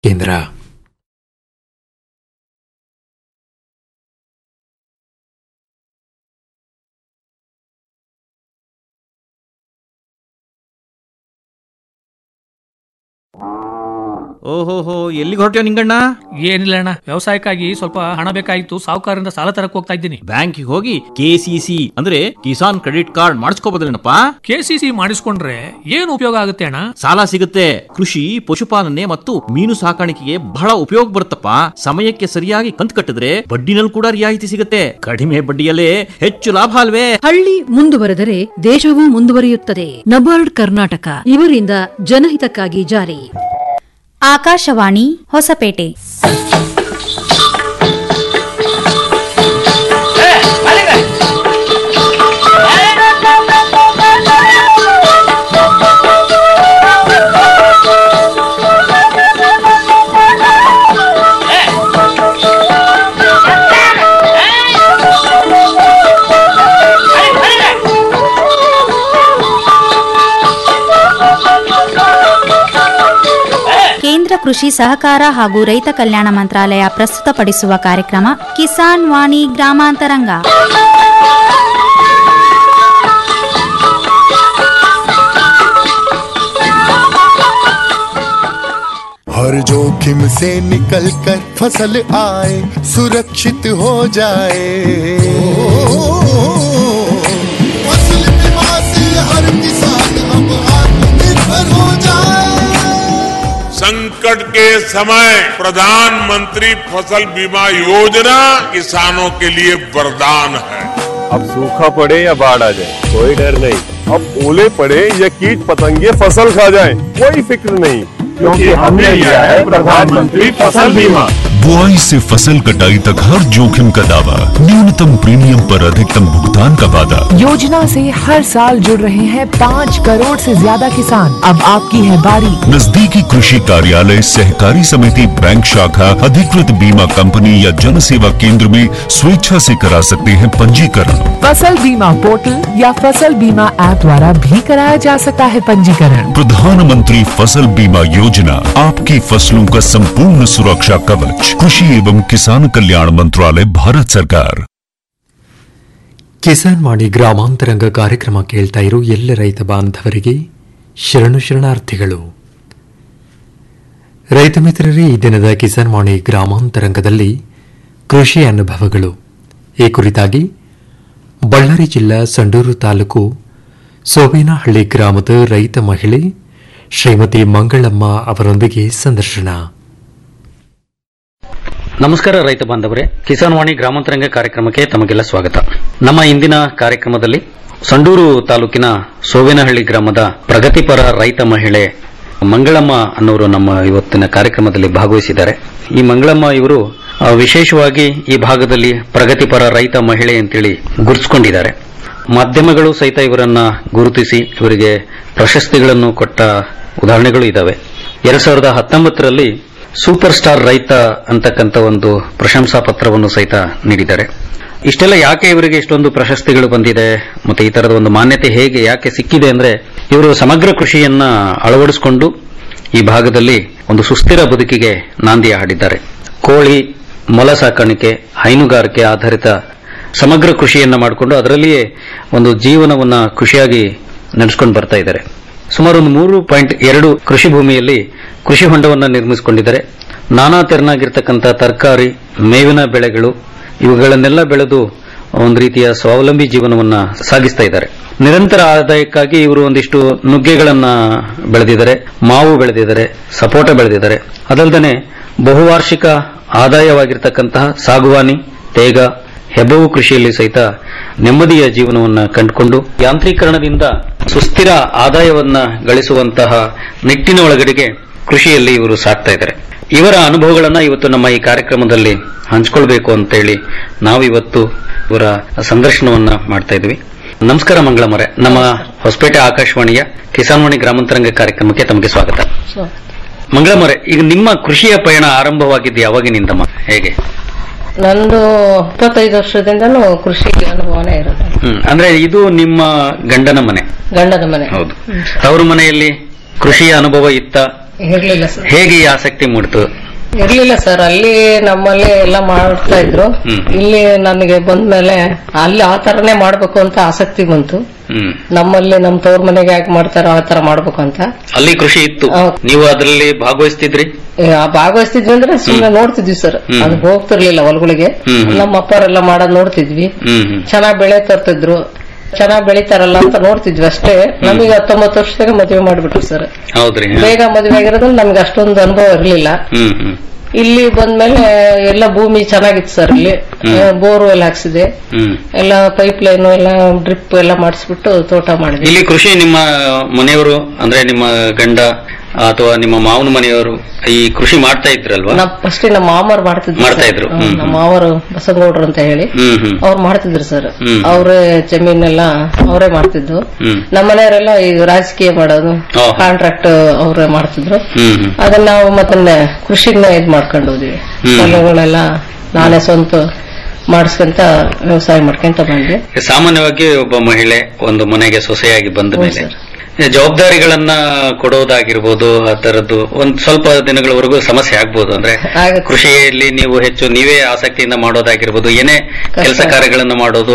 ಕೇಂದ್ರ ಓಹೋಹೋ ಎಲ್ಲಿಗೆ ಹೊರಟ್ಯೋ ನಿಂಗಣ್ಣ ಏನಿಲ್ಲ ಅಣ್ಣ ವ್ಯವಸಾಯಕ್ಕಾಗಿ ಸ್ವಲ್ಪ ಹಣ ಬೇಕಾಗಿತ್ತು ಸಾಹುಕಾರರಿಂದ ಸಾಲ ತರಕ್ ಹೋಗ್ತಾ ಇದ್ದೀನಿ ಬ್ಯಾಂಕಿಗೆ ಹೋಗಿ ಕೆಸಿಸಿ ಅಂದ್ರೆ ಕಿಸಾನ್ ಕ್ರೆಡಿಟ್ ಕಾರ್ಡ್ ಮಾಡಿಸ್ಕೋಬೋದಲ್ಲೇನಪ್ಪ ಕೆ ಸಿ ಸಿ ಮಾಡಿಸ್ಕೊಂಡ್ರೆ ಏನು ಉಪಯೋಗ ಆಗುತ್ತೆ ಅಣ್ಣ ಸಾಲ ಸಿಗುತ್ತೆ ಕೃಷಿ ಪಶುಪಾಲನೆ ಮತ್ತು ಮೀನು ಸಾಕಾಣಿಕೆಗೆ ಬಹಳ ಉಪಯೋಗ ಬರುತ್ತಪ್ಪ ಸಮಯಕ್ಕೆ ಸರಿಯಾಗಿ ಕಂತು ಕಟ್ಟಿದ್ರೆ ಬಡ್ಡಿನಲ್ಲಿ ಕೂಡ ರಿಯಾಯಿತಿ ಸಿಗುತ್ತೆ ಕಡಿಮೆ ಬಡ್ಡಿಯಲ್ಲೇ ಹೆಚ್ಚು ಲಾಭ ಅಲ್ವೇ ಹಳ್ಳಿ ಮುಂದುವರೆದರೆ ದೇಶವೂ ಮುಂದುವರಿಯುತ್ತದೆ ನಬಾರ್ಡ್ ಕರ್ನಾಟಕ ಇವರಿಂದ ಜನಹಿತಕ್ಕಾಗಿ ಜಾರಿ ಆಕಾಶವಾಣಿ ಹೊಸಪೇಟೆ ಕೇಂದ್ರ ಕೃಷಿ ಸಹಕಾರ ಹಾಗೂ ರೈತ ಕಲ್ಯಾಣ ಮಂತ್ರಾಲಯ ಪ್ರಸ್ತುತಪಡಿಸುವ ಕಾರ್ಯಕ್ರಮ ಕಿಸಾನ್ ವಾಣಿ ಗ್ರಾಮಾಂತರಂಗ हर जोखिम से निकल कर फसल आए सुरक्षित हो जाए फसल बीमा से हर किसान अब आत्मनिर्भर हो जाए संकट के समय प्रधानमंत्री फसल बीमा योजना किसानों के लिए वरदान है अब सूखा पड़े या बाढ़ आ जाए कोई डर नहीं अब ओले पड़े या कीट पतंगे फसल खा जाए कोई फिक्र नहीं क्योंकि हमने लिया है प्रधानमंत्री फसल बीमा बुआई से फसल कटाई तक हर जोखिम का दावा न्यूनतम प्रीमियम पर अधिकतम भुगतान का वादा योजना से हर साल जुड़ रहे हैं पाँच करोड़ से ज्यादा किसान अब आपकी है बारी नजदीकी कृषि कार्यालय सहकारी समिति बैंक शाखा अधिकृत बीमा कंपनी या जन सेवा केंद्र में स्वेच्छा से करा सकते हैं पंजीकरण फसल बीमा पोर्टल या फसल बीमा ऐप द्वारा भी कराया जा सकता है पंजीकरण प्रधानमंत्री फसल बीमा योजना आपकी फसलों का संपूर्ण सुरक्षा कवच कृषि एवं किसान कल्याण मंत्रालय भारत सरकार ಕಿಸಾನ್ ವಾಣಿ ಗ್ರಾಮಾಂತರಂಗ ಕಾರ್ಯಕ್ರಮ ಕೇಳ್ತಾ ಇರೋ ಎಲ್ಲ ರೈತ ಬಾಂಧವರಿಗೆ ಶರಣು ಶರಣಾರ್ಥಿಗಳು ರೈತ ಮಿತ್ರರೇ ಈ ದಿನದ ಕಿಸಾನ್ ವಾಣಿ ಗ್ರಾಮಾಂತರಂಗದಲ್ಲಿ ಕೃಷಿ ಅನುಭವಗಳು ಈ ಕುರಿತಾಗಿ ಬಳ್ಳಾರಿ ಜಿಲ್ಲಾ ಸಂಡೂರು ತಾಲೂಕು ಸೋಬೇನಹಳ್ಳಿ ಗ್ರಾಮದ ರೈತ ಮಹಿಳೆ ಶ್ರೀಮತಿ ಮಂಗಳಮ್ಮ ಅವರೊಂದಿಗೆ ಸಂದರ್ಶನ ನಮಸ್ಕಾರ ರೈತ ಬಾಂಧವರೇ ಕಿಸಾನ್ ವಾಣಿ ಗ್ರಾಮಾಂತರಂಗ ಕಾರ್ಯಕ್ರಮಕ್ಕೆ ತಮಗೆಲ್ಲ ಸ್ವಾಗತ ನಮ್ಮ ಇಂದಿನ ಕಾರ್ಯಕ್ರಮದಲ್ಲಿ ಸಂಡೂರು ತಾಲೂಕಿನ ಸೋವೇನಹಳ್ಳಿ ಗ್ರಾಮದ ಪ್ರಗತಿಪರ ರೈತ ಮಹಿಳೆ ಮಂಗಳಮ್ಮ ಅನ್ನೋರು ನಮ್ಮ ಇವತ್ತಿನ ಕಾರ್ಯಕ್ರಮದಲ್ಲಿ ಭಾಗವಹಿಸಿದ್ದಾರೆ ಈ ಮಂಗಳಮ್ಮ ಇವರು ಆ, ವಿಶೇಷವಾಗಿ ಈ ಭಾಗದಲ್ಲಿ ಪ್ರಗತಿಪರ ರೈತ ಮಹಿಳೆ ಅಂತೇಳಿ ಗುರುತಿಸಿಕೊಂಡಿದ್ದಾರೆ ಮಾಧ್ಯಮಗಳು ಸಹಿತ ಇವರನ್ನ ಗುರುತಿಸಿ ಇವರಿಗೆ ಪ್ರಶಸ್ತಿಗಳನ್ನು ಕೊಟ್ಟ ಉದಾಹರಣೆಗಳು ಇದ್ದಾವೆ ಎರಡ್ ಸಾವಿರದ ಹತ್ತೊಂಬತ್ತರಲ್ಲಿ ಸೂಪರ್ ಸ್ಟಾರ್ ರೈತ ಅಂತಕ್ಕಂಥ ಒಂದು ಪ್ರಶಂಸಾ ಪತ್ರವನ್ನು ಸಹಿತ ನೀಡಿದ್ದಾರೆ ಇಷ್ಟೆಲ್ಲ ಯಾಕೆ ಇವರಿಗೆ ಇಷ್ಟೊಂದು ಪ್ರಶಸ್ತಿಗಳು ಬಂದಿದೆ ಮತ್ತೆ ಈ ತರದ ಒಂದು ಮಾನ್ಯತೆ ಹೇಗೆ ಯಾಕೆ ಸಿಕ್ಕಿದೆ ಅಂದ್ರೆ ಇವರು ಸಮಗ್ರ ಕೃಷಿಯನ್ನ ಅಳವಡಿಸಿಕೊಂಡು ಈ ಭಾಗದಲ್ಲಿ ಒಂದು ಸುಸ್ಥಿರ ಬದುಕಿಗೆ ನಾಂದಿ ಹಾಡಿದ್ದಾರೆ ಕೋಳಿ ಮೊಲ ಸಾಕಾಣಿಕೆ ಹೈನುಗಾರಿಕೆ ಆಧಾರಿತ ಸಮಗ್ರ ಕೃಷಿಯನ್ನ ಮಾಡಿಕೊಂಡು ಅದರಲ್ಲಿಯೇ ಒಂದು ಜೀವನವನ್ನ ಖುಷಿಯಾಗಿ ನಡೆಸ್ಕೊಂಡು ಬರ್ತಾ ಇದ್ದಾರೆ ಸುಮಾರು ಒಂದು ಮೂರು ಪಾಯಿಂಟ್ ಎರಡು ಕೃಷಿ ಭೂಮಿಯಲ್ಲಿ ಕೃಷಿ ಹೊಂಡವನ್ನು ನಿರ್ಮಿಸಿಕೊಂಡಿದ್ದಾರೆ ನಾನಾ ತೆರನಾಗಿರ್ತಕ್ಕಂಥ ತರಕಾರಿ ಮೇವಿನ ಬೆಳೆಗಳು ಇವುಗಳನ್ನೆಲ್ಲ ಬೆಳೆದು ಒಂದು ರೀತಿಯ ಸ್ವಾವಲಂಬಿ ಜೀವನವನ್ನ ಸಾಗಿಸ್ತಾ ಇದ್ದಾರೆ ನಿರಂತರ ಆದಾಯಕ್ಕಾಗಿ ಇವರು ಒಂದಿಷ್ಟು ನುಗ್ಗೆಗಳನ್ನ ಬೆಳೆದಿದ್ದಾರೆ ಮಾವು ಬೆಳೆದಿದ್ದಾರೆ ಸಪೋಟ ಬೆಳೆದಿದ್ದಾರೆ ಅದಲ್ಲದೆ ಬಹುವಾರ್ಷಿಕ ಆದಾಯವಾಗಿರ್ತಕ್ಕಂತಹ ಸಾಗುವಾನಿ ತೇಗ ಹೆಬ್ಬವು ಕೃಷಿಯಲ್ಲಿ ಸಹಿತ ನೆಮ್ಮದಿಯ ಜೀವನವನ್ನ ಕಂಡುಕೊಂಡು ಯಾಂತ್ರೀಕರಣದಿಂದ ಸುಸ್ಥಿರ ಆದಾಯವನ್ನ ಗಳಿಸುವಂತಹ ನಿಟ್ಟಿನ ಒಳಗಡೆಗೆ ಕೃಷಿಯಲ್ಲಿ ಇವರು ಸಾಕ್ತಾ ಇದ್ದಾರೆ ಇವರ ಅನುಭವಗಳನ್ನ ಇವತ್ತು ನಮ್ಮ ಈ ಕಾರ್ಯಕ್ರಮದಲ್ಲಿ ಹಂಚ್ಕೊಳ್ಬೇಕು ಅಂತೇಳಿ ನಾವಿವತ್ತು ಇವರ ಸಂದರ್ಶನವನ್ನ ಮಾಡ್ತಾ ಇದ್ವಿ ನಮಸ್ಕಾರ ಮಂಗಳಮರೆ ನಮ್ಮ ಹೊಸಪೇಟೆ ಆಕಾಶವಾಣಿಯ ಕಿಸಾನ್ವಾಣಿ ಗ್ರಾಮಾಂತರಂಗ ಕಾರ್ಯಕ್ರಮಕ್ಕೆ ತಮಗೆ ಸ್ವಾಗತ ಮಂಗಳಮರೆ ಈಗ ನಿಮ್ಮ ಕೃಷಿಯ ಪಯಣ ಆರಂಭವಾಗಿದ್ದು ಯಾವಾಗಿನಿಂದಮ್ಮ ಹೇಗೆ ನಂದು ಇಪ್ಪತ್ತೈದು ವರ್ಷದಿಂದನೂ ಕೃಷಿ ಅನುಭವನೇ ಇರೋದು ಹ್ಮ್ ಅಂದ್ರೆ ಇದು ನಿಮ್ಮ ಗಂಡನ ಮನೆ ಗಂಡನ ಮನೆ ಹೌದು ತವರು ಮನೆಯಲ್ಲಿ ಕೃಷಿಯ ಅನುಭವ ಇತ್ತ ಇರ್ಲಿಲ್ಲ ಸರ್ ಹೇಗೆ ಈ ಆಸಕ್ತಿ ಮೂಡ್ತು ಇರ್ಲಿಲ್ಲ ಸರ್ ಅಲ್ಲಿ ನಮ್ಮಲ್ಲಿ ಎಲ್ಲ ಮಾಡ್ತಾ ಇದ್ರು ಹ್ಮ್. ಇಲ್ಲಿ ನನಗೆ ಬಂದ್ಮೇಲೆ ಅಲ್ಲಿ ಆ ತರನೇ ಮಾಡ್ಬೇಕು ಅಂತ ಆಸಕ್ತಿ ಬಂತು ಹ್ಮ್ ನಮ್ಮಲ್ಲಿ ನಮ್ ತವ್ರ ಮನೆಗೆ ಯಾಕೆ ಮಾಡ್ತಾರೋ ಆ ತರ ಮಾಡ್ಬೇಕು ಅಂತ ಅಲ್ಲಿ ಕೃಷಿ ಇತ್ತು ನೀವು ಅದರಲ್ಲಿ ಭಾಗವಹಿಸ್ತಿದ್ರಿ ಏ, ಆ ಭಾಗವಹಿಸ್ತಿದ್ವಿ ಅಂದ್ರೆ ಸುಮ್ಮನೆ ನೋಡ್ತಿದ್ವಿ ಸರ್ ಹ್ಮ್. ಅದು ಹೋಗ್ತಿರ್ಲಿಲ್ಲ ಹೊಲಗಳಿಗೆ ಹ್ಮ್, ಹ್ಮ್. ನಮ್ಮ ಅಪ್ಪರೆಲ್ಲ ಮಾಡೋದ್ ನೋಡ್ತಿದ್ವಿ ಹ್ಮ್ ಹ್ಮ್ ಚೆನ್ನಾಗ್ ಬೆಳೆ ತರ್ತಿದ್ರು ಚೆನ್ನಾಗ್ ಬೆಳಿತಾರಲ್ಲ ಅಂತ ನೋಡ್ತಿದ್ವಿ ಅಷ್ಟೇ ನಮಗೆ ಹತ್ತೊಂಬತ್ತು ವರ್ಷದಾಗ ಮದುವೆ ಮಾಡ್ಬಿಟ್ರು ಸರ್ ಹೌದ್ರಿ ಬೇಗ ಮದುವೆ ಆಗಿರೋದ್ರಿಂದ ನಮ್ಗೆ ಅಷ್ಟೊಂದು ಅನುಭವ ಇರಲಿಲ್ಲ ಹ್ಮ್ ಹ್ಮ್ ಇಲ್ಲಿ ಬಂದ್ಮೇಲೆ ಎಲ್ಲ ಭೂಮಿ ಚೆನ್ನಾಗಿತ್ತು ಸರ್ ಇಲ್ಲಿ ಬೋರ್ ಎಲ್ಲ ಹಾಕ್ಸಿದೆ ಹ್ಮ್ ಎಲ್ಲ ಪೈಪ್ ಲೈನ್ ಎಲ್ಲ ಡ್ರಿಪ್ ಎಲ್ಲ ಮಾಡಿಸ್ಬಿಟ್ಟು ತೋಟ ಮಾಡಿದ್ವಿ ಇಲ್ಲಿ ಕೃಷಿ ನಿಮ್ಮ ಮನೆಯವರು ಅಂದ್ರೆ ನಿಮ್ಮ ಗಂಡ ಅಥವಾ ನಿಮ್ಮ ಮಾವನ ಮನೆಯವರು ಈ ಕೃಷಿ ಮಾಡ್ತಾ ಇದ್ರಲ್ವಾ ನಮ್ ಫಸ್ಟ್ ನಮ್ಮ ಮಾಮರು ಮಾಡ್ತಿದ್ರು ಮಾಡ್ತಾ sir. ಇದ್ರು. ಹ್ಮ್, ಹ್ಮ್, ನಮ್ಮ ಮಾವರು ಬಸವಗೌಡ್ರು ಅಂತ ಹೇಳಿ ಹ್ಮ್ ಹ್ಮ್ ಅವ್ರು ಮಾಡ್ತಿದ್ರು ಸರ್ ಹ್ಮ್. ಅವರೇ ಜಮೀನೆಲ್ಲ ಅವರೇ ಮಾಡ್ತಿದ್ದು ಹ್ಮ್ ನಮ್ಮ ಮನೆಯವರೆಲ್ಲ ಈಗ ರಾಜಕೀಯ ಮಾಡೋದು ಓಹೋ. ಕಾಂಟ್ರಾಕ್ಟ್ ಅವರೇ ಮಾಡ್ತಿದ್ರು ಹ್ಮ್ ಹ್ಮ್ ಅದನ್ನ ನಾವು ಮತ್ತೆ ಕೃಷಿನ ಇದ್ ಮಾಡ್ಕೊಂಡು ಹೋದ್ವಿ ಹ್ಮ್. ಹೊಲಗಳೆಲ್ಲ ನಾನೇ ಸ್ವಂತ ಮಾಡಿಸ್ಕೊಂತ ವ್ಯವಸಾಯ ಮಾಡ್ಕೊಂತ ಬಂದೆ ಸಾಮಾನ್ಯವಾಗಿ ಒಬ್ಬ ಮಹಿಳೆ ಒಂದು ಮನೆಗೆ ಸೊಸೆಯಾಗಿ ಬಂದ ಮೇಲೆ ಜವಾಬ್ದಾರಿಗಳನ್ನ ಕೊಡೋದಾಗಿರ್ಬೋದು ಆ ತರದ್ದು ಒಂದ್ ಸ್ವಲ್ಪ ದಿನಗಳವರೆಗೂ ಸಮಸ್ಯೆ ಆಗ್ಬೋದು ಅಂದ್ರೆ ಕೃಷಿಯಲ್ಲಿ ನೀವು ಹೆಚ್ಚು ನೀವೇ ಆಸಕ್ತಿಯಿಂದ ಮಾಡೋದಾಗಿರ್ಬೋದು ಏನೇ ಕೆಲಸ ಕಾರ್ಯಗಳನ್ನು ಮಾಡೋದು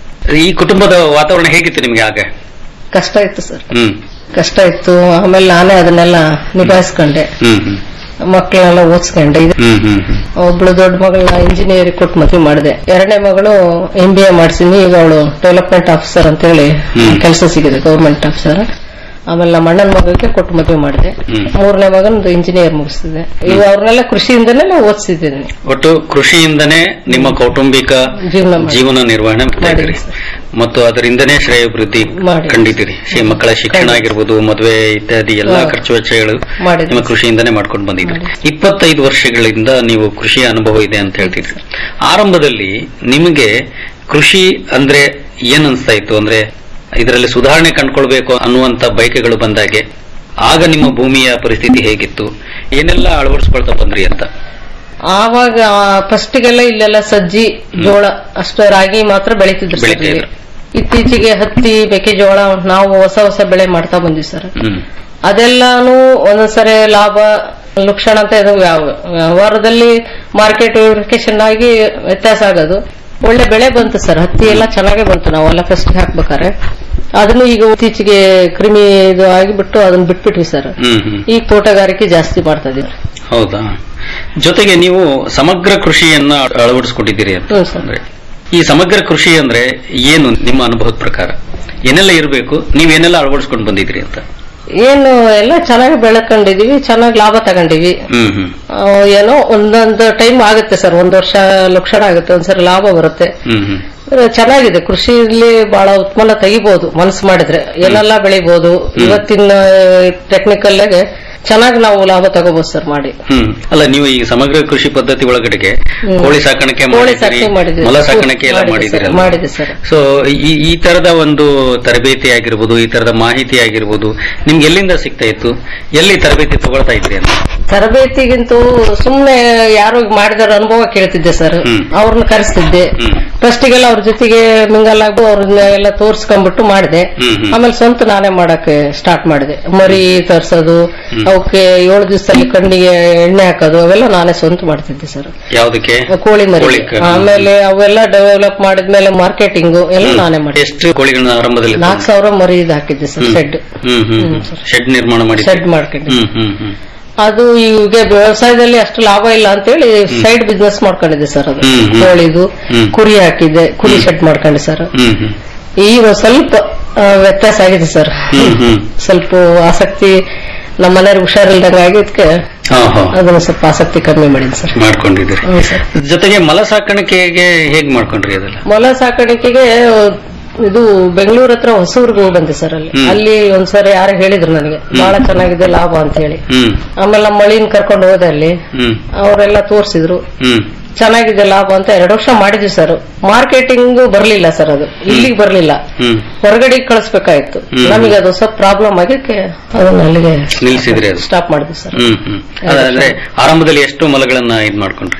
ಈ ಕುಟುಂಬದ ವಾತಾವರಣ ಹೇಗಿತ್ತು ನಿಮ್ಗೆ ಆಗ ಕಷ್ಟ ಇತ್ತು ಸರ್ ಹ್ಮ್ ಕಷ್ಟ ಇತ್ತು ಆಮೇಲೆ ನಾನೇ ಅದನ್ನೆಲ್ಲ ನಿಭಾಯಿಸ್ಕೊಂಡೆ ಹ್ಮ್ ಹ್ಮ್ ಮಕ್ಕಳನ್ನೆಲ್ಲ ಓದಿಸ್ಕೊಂಡೆ ಇದು ಹ್ಮ್ ಹ್ಮ್ ಹ್ಮ್ ಒಬ್ಳು ದೊಡ್ಡ ಮಗಳನ್ನ ಇಂಜಿನಿಯರಿಂಗ್ ಕೊಟ್ಟು ಮದುವೆ ಮಾಡಿದೆ ಎರಡನೇ ಮಗಳು ಎಂ ಬಿ ಎ ಮಾಡಿಸಿನಿ ಈಗ ಅವಳು ಡೆವಲಪ್ಮೆಂಟ್ ಆಫೀಸರ್ ಅಂತ ಹೇಳಿ ಕೆಲಸ ಸಿಗಿದೆ ಗೌರ್ಮೆಂಟ್ ಆಫೀಸರ್ ಆಮೇಲೆ ನಮ್ಮ ಅಣ್ಣನ ಮಗಳಿಗೆ ಕೊಟ್ಟು ಮದುವೆ ಮಾಡಿದೆ ಹ್ಮ್. ಮೂರನೇ ಮಗನ ಇಂಜಿನಿಯರ್ ಮುಗಿಸಿದೆ ಈಗ ಅವ್ರನ್ನೆಲ್ಲ ಕೃಷಿಯಿಂದನೇ ನಾವು ಓದಿಸಿದ್ದೀನಿ ಒಟ್ಟು ಕೃಷಿಯಿಂದನೇ ನಿಮ್ಮ ಕೌಟುಂಬಿಕ ಜೀವನ ಜೀವನ ನಿರ್ವಹಣೆ ಮಾಡ್ತಾ ಇದ್ದೀರಿ ಮತ್ತು ಅದರಿಂದನೇ ಶ್ರೇಯೋಭಿವೃದ್ಧಿ ಕಂಡಿದ್ದೀರಿ ಶ್ರೀ ಮಕ್ಕಳ ಶಿಕ್ಷಣ ಆಗಿರ್ಬೋದು ಮದುವೆ ಇತ್ಯಾದಿ ಎಲ್ಲಾ ಹೌದು. ಖರ್ಚು ವೆಚ್ಚಗಳು ಮಾಡಿದ್ದೀವಿ. ನಿಮ್ಮ ಕೃಷಿಯಿಂದನೇ ಮಾಡ್ಕೊಂಡು ಬಂದಿದ್ದೀರಿ ಇಪ್ಪತ್ತೈದು ವರ್ಷಗಳಿಂದ ನೀವು ಕೃಷಿಯ ಅನುಭವ ಇದೆ ಅಂತ ಹೇಳ್ತಿದ್ರಿ ಆರಂಭದಲ್ಲಿ ನಿಮಗೆ ಕೃಷಿ ಅಂದ್ರೆ ಏನ್ ಅನ್ಸ್ತಾ ಇತ್ತು ಅಂದ್ರೆ ಇದರಲ್ಲಿ ಸುಧಾರಣೆ ಕಂಡ್ಕೊಳ್ಬೇಕು ಅನ್ನುವಂತ ಬಯಕೆಗಳು ಬಂದಾಗೆ ಆಗ ನಿಮ್ಮ ಭೂಮಿಯ ಪರಿಸ್ಥಿತಿ ಹೇಗಿತ್ತು ಏನೆಲ್ಲ ಅಳವಡಿಸ್ಕೊಳ್ತಾ ಬಂದ್ರಿ ಅಂತ ಆವಾಗ ಫಸ್ಟಿಗೆಲ್ಲ ಇಲ್ಲೆಲ್ಲ ಸಜ್ಜಿ ಜೋಳ ಅಷ್ಟು ರಾಗಿ ಮಾತ್ರ ಬೆಳಿತಿದ್ರು ಸರ್ ಬೆಳಿತಾ ಇಲ್ಲಿ. ಇತ್ತೀಚೆಗೆ ಹತ್ತಿ ಮೆಕ್ಕೆಜೋಳ ನಾವು ಹೊಸ ಹೊಸ ಬೆಳೆ ಮಾಡ್ತಾ ಬಂದಿವಿ ಸರ್ ಹ್ಮ್ ಅದೆಲ್ಲಾನು ಒಂದೊಂದ್ಸರಿ ಲಾಭ ಲಕ್ಷಣ ಅಂತ ಇದು ಯಾವ- ವ್ಯವಹಾರದಲ್ಲಿ ಮಾರ್ಕೆಟ್ ವೆರಿಫಿಕೇಶನ್ ಆಗಿ ವ್ಯತ್ಯಾಸ ಆಗೋದು ಒಳ್ಳೆ ಬೆಳೆ ಬಂತು ಸರ್ ಹತ್ತಿ ಎಲ್ಲ ಚೆನ್ನಾಗೇ ಬಂತು ನಾವೆಲ್ಲ ಫಸ್ಟ್ ಹಾಕ್ಬೇಕಾರೆ ಅದನ್ನು ಈಗ ಇತ್ತೀಚೆಗೆ ಕ್ರಿಮಿ ಇದು ಆಗಿಬಿಟ್ಟು ಅದನ್ನ ಬಿಟ್ಬಿಟ್ವಿ ಸರ್ ಹ್ಮ್ ಹ್ಮ್ ಈಗ ತೋಟಗಾರಿಕೆ ಜಾಸ್ತಿ ಮಾಡ್ತಾ ಇದೀವಿ ಹೌದಾ ಜೊತೆಗೆ ನೀವು ಸಮಗ್ರ ಕೃಷಿಯನ್ನ ಅಳವಡಿಸ್ಕೊಂಡಿದ್ದೀರಿ ಅಂತ ಹ್ಮ್ ಸರ್. ಅಂದ್ರೆ ಈ ಸಮಗ್ರ ಕೃಷಿ ಅಂದ್ರೆ ಏನು ನಿಮ್ಮ ಅನುಭವದ ಪ್ರಕಾರ ಏನೆಲ್ಲ ಇರಬೇಕು ನೀವೇನೆಲ್ಲ ಅಳವಡಿಸ್ಕೊಂಡು ಬಂದಿದ್ದೀರಿ ಅಂತ ಏನು ಎಲ್ಲ ಚೆನ್ನಾಗಿ ಬೆಳ್ಕೊಂಡಿದೀವಿ ಚೆನ್ನಾಗಿ ಲಾಭ ತಗೊಂಡಿವಿ ಹ್ಮ್ ಹ್ಮ್ ಆ, ಏನೋ ಒಂದೊಂದು ಟೈಮ್ ಆಗುತ್ತೆ ಸರ್ ಒಂದ್ ವರ್ಷ ಲಕ್ಷಣ ಆಗುತ್ತೆ ಒಂದ್ಸರಿ ಲಾಭ ಬರುತ್ತೆ ಹ್ಮ್ ಹ್ಮ್ ಆ, ಚೆನ್ನಾಗಿದೆ ಕೃಷಿಯಲ್ಲಿ ಬಹಳ ಉತ್ಪನ್ನ ತೆಗಿಬಹುದು ಮನಸ್ಸು ಮಾಡಿದ್ರೆ ಏನೆಲ್ಲ ಬೆಳಿಬಹುದು ಇವತ್ತಿನ ಟೆಕ್ನಿಕಲ್ ಚೆನ್ನಾಗಿ ನಾವು ಲಾಭ ತಗೋಬಹುದು ಸರ್ ಮಾಡಿ ಹ್ಮ್ ಅಲ್ಲ ನೀವು ಈ ಸಮಗ್ರ ಕೃಷಿ ಪದ್ಧತಿ ಒಳಗಡೆಗೆ ಹ್ಮ್. ಕೋಳಿ ಸಾಕಾಣಿಕೆ ಕೋಳಿ ಮಾಡಿದ್ದೀರಿ ಸಾಕಾಣಿಕೆ ಮಾಡಿದ್ದೀವಿ. ಮೊಲ ಸಾಕಾಣಿಕೆ ಎಲ್ಲ ಮಾಡಿದೆ ಸರ್, ಮಾಡಿದ್ದೀರಿ ಮಾಡಿದೆ ಸರ್. ಸೊ ಈ ಈ ತರದ ಒಂದು ತರಬೇತಿ ಆಗಿರ್ಬೋದು ಈ ತರದ ಮಾಹಿತಿ ಆಗಿರ್ಬೋದು ನಿಮ್ಗೆ ಎಲ್ಲಿಂದ ಸಿಗ್ತಾ ಇತ್ತು ಎಲ್ಲಿ ತರಬೇತಿ ತಗೊಳ್ತಾ ಇದ್ರಿ ಅಂತ ತರಬೇತಿಗಿಂತೂ ಸುಮ್ನೆ ಯಾರು ಮಾಡಿದಾರ ಅನುಭವ ಕೇಳ್ತಿದ್ದೆ ಸರ್ ಹ್ಮ್. ಅವ್ರನ್ನ ಕರೆಸ್ತಿದ್ದೆ ಫಸ್ಟಿಗೆಲ್ಲ ಅವ್ರ ಜೊತೆಗೆ ಮಿಂಗಲ್ ಆಗಿ ಅವ್ರನ್ನ ಎಲ್ಲ ತೋರ್ಸ್ಕೊಂಡ್ಬಿಟ್ಟು ಮಾಡಿದೆ ಹ್ಮ್, ಹ್ಮ್. ಆಮೇಲೆ ಸ್ವಂತ ನಾನೇ ಮಾಡಕ್ಕೆ ಸ್ಟಾರ್ಟ್ ಮಾಡಿದೆ ಮರಿ ತರ್ಸೋದು ಅವಕ್ಕೆ ಏಳು ದಿವಸದಲ್ಲಿ ಕಣ್ಣಿಗೆ ಎಣ್ಣೆ ಹಾಕೋದು ಅವೆಲ್ಲ ನಾನೇ ಸ್ವಂತ ಮಾಡ್ತಿದ್ದೆ ಸರ್ ಯಾವ್ದಕ್ಕೆ ಕೋಳಿ ಮರಿ ಕೋಳಿ ಕ- ಆಮೇಲೆ ಅವೆಲ್ಲ ಡೆವಲಪ್ ಮಾಡಿದ್ಮೇಲೆ ಮಾರ್ಕೆಟಿಂಗ್ ಎಲ್ಲ ನಾನೇ ಮಾಡಿದೆ ಎಷ್ಟು ಕೋಳಿಗಳನ್ನ ಆರಂಭದಲ್ಲಿ ನಾಲ್ಕು ಸಾವಿರ ಮರಿ ಇದು ಹಾಕಿದ್ದೆ ಸರ್ ಹ್ಮ್. ಶೆಡ್ ಹ್ಮ್ ಹ್ಮ್ ಶೆಡ್ ನಿರ್ಮಾಣ ಮಾಡಿ ಶೆಡ್ ಮಾಡ್ಕೊಂಡೆ ಹ್ಮ್ ಹ್ಮ್ ಹ್ಮ್ ಅದು ಈಗ ವ್ಯವಸಾಯದಲ್ಲಿ ಅಷ್ಟು ಲಾಭ ಇಲ್ಲ ಅಂತೇಳಿ ಸೈಡ್ ಬಿಸ್ನೆಸ್ ಮಾಡ್ಕೊಂಡಿದ್ದೆ ಸರ್ ಅದು ಹ್ಮ್, ಹ್ಮ್. ಕೋಳಿದು ಹ್ಮ್. ಕುರಿ ಹಾಕಿದ್ದೆ ಕುರಿ ಶೆಡ್ ಮಾಡ್ಕೊಂಡೆ ಸರ್ ಹ್ಮ್ ಹ್ಮ್ ಈಗ ಒಂದ್ ಸ್ವಲ್ಪ ಆ, ವ್ಯತ್ಯಾಸ ಆಗಿದೆ ಸರ್ ಹ್ಮ್ ಹ್ಮ್ ಸ್ವಲ್ಪ ಆಸಕ್ತಿ ನಮ್ಮ ಮನೆಯವ್ರಿಗೆ ಹುಷಾರಿಲ್ದಂಗ ಆಗಿದ್ಕೆ ಹಾ ಹಾ ಅದನ್ನ ಸ್ವಲ್ಪ ಆಸಕ್ತಿ ಕಮ್ಮಿ ಮಾಡಿದ್ದೆ ಸರ್ ಮಾಡ್ಕೊಂಡಿದ್ದೀರಿ ಹ್ಮ್ ಸರ್ ಜೊತೆಗೆ ಮಲ ಸಾಕಾಣಿಕೆಗೆ ಹೇಗ್ ಮಾಡ್ಕೊಂಡ್ರಿ ಅದೆಲ್ಲ ಮೊಲ ಸಾಕಾಣಿಕೆಗೆ ಇದು ಬೆಂಗಳೂರು ಹತ್ರ ಹೊಸೂರ್ಗೆ ಹೋಗಿ ಬಂದೆ ಸರ್ ಅಲ್ಲಿ ಹ್ಮ್. ಅಲ್ಲಿ ಒಂದ್ಸರಿ ಯಾರು ಹೇಳಿದ್ರು ನನಗೆ ಬಹಳ ಚೆನ್ನಾಗಿದೆ ಲಾಭ ಅಂತ ಹೇಳಿ ಹ್ಮ್ ಆಮೇಲೆ ನಮ್ಮ ಮಳಿನ ಕರ್ಕೊಂಡು ಹೋದೆ ಅಲ್ಲಿ ಹ್ಮ್ ಅವರೆಲ್ಲ ತೋರಿಸಿದ್ರು ಹ್ಮ್ ಚೆನ್ನಾಗಿದೆ ಲಾಭ ಅಂತ ಎರಡು ವರ್ಷ ಮಾಡಿದ್ವಿ ಸರ್ ಮಾರ್ಕೆಟಿಂಗ್ ಬರ್ಲಿಲ್ಲ ಸರ್ ಅದು ಇಲ್ಲಿಗೆ ಬರ್ಲಿಲ್ಲ ಹ್ಮ್ ಹೊರಗಡೆ ಕಳಿಸ್ಬೇಕಾಯ್ತು ಹ್ಮ್. ನಮಗೆ ಅದು ಸ್ವಲ್ಪ ಪ್ರಾಬ್ಲಮ್ ಆಗಿಕ್ಕೆ ಅದನ್ನ ಅಲ್ಲಿಗೆ ನಿಲ್ಸಿದ್ರಿ ಅದು ಸ್ಟಾಪ್ ಮಾಡಿದ್ವಿ ಸರ್ ಹ್ಮ್ ಹ್ಮ್ ಅದಂದ್ರೆ ಆರಂಭದಲ್ಲಿ ಎಷ್ಟು ಮೊಲಗಳನ್ನ ಇದ್ ಮಾಡ್ಕೊಂಡ್ರಿ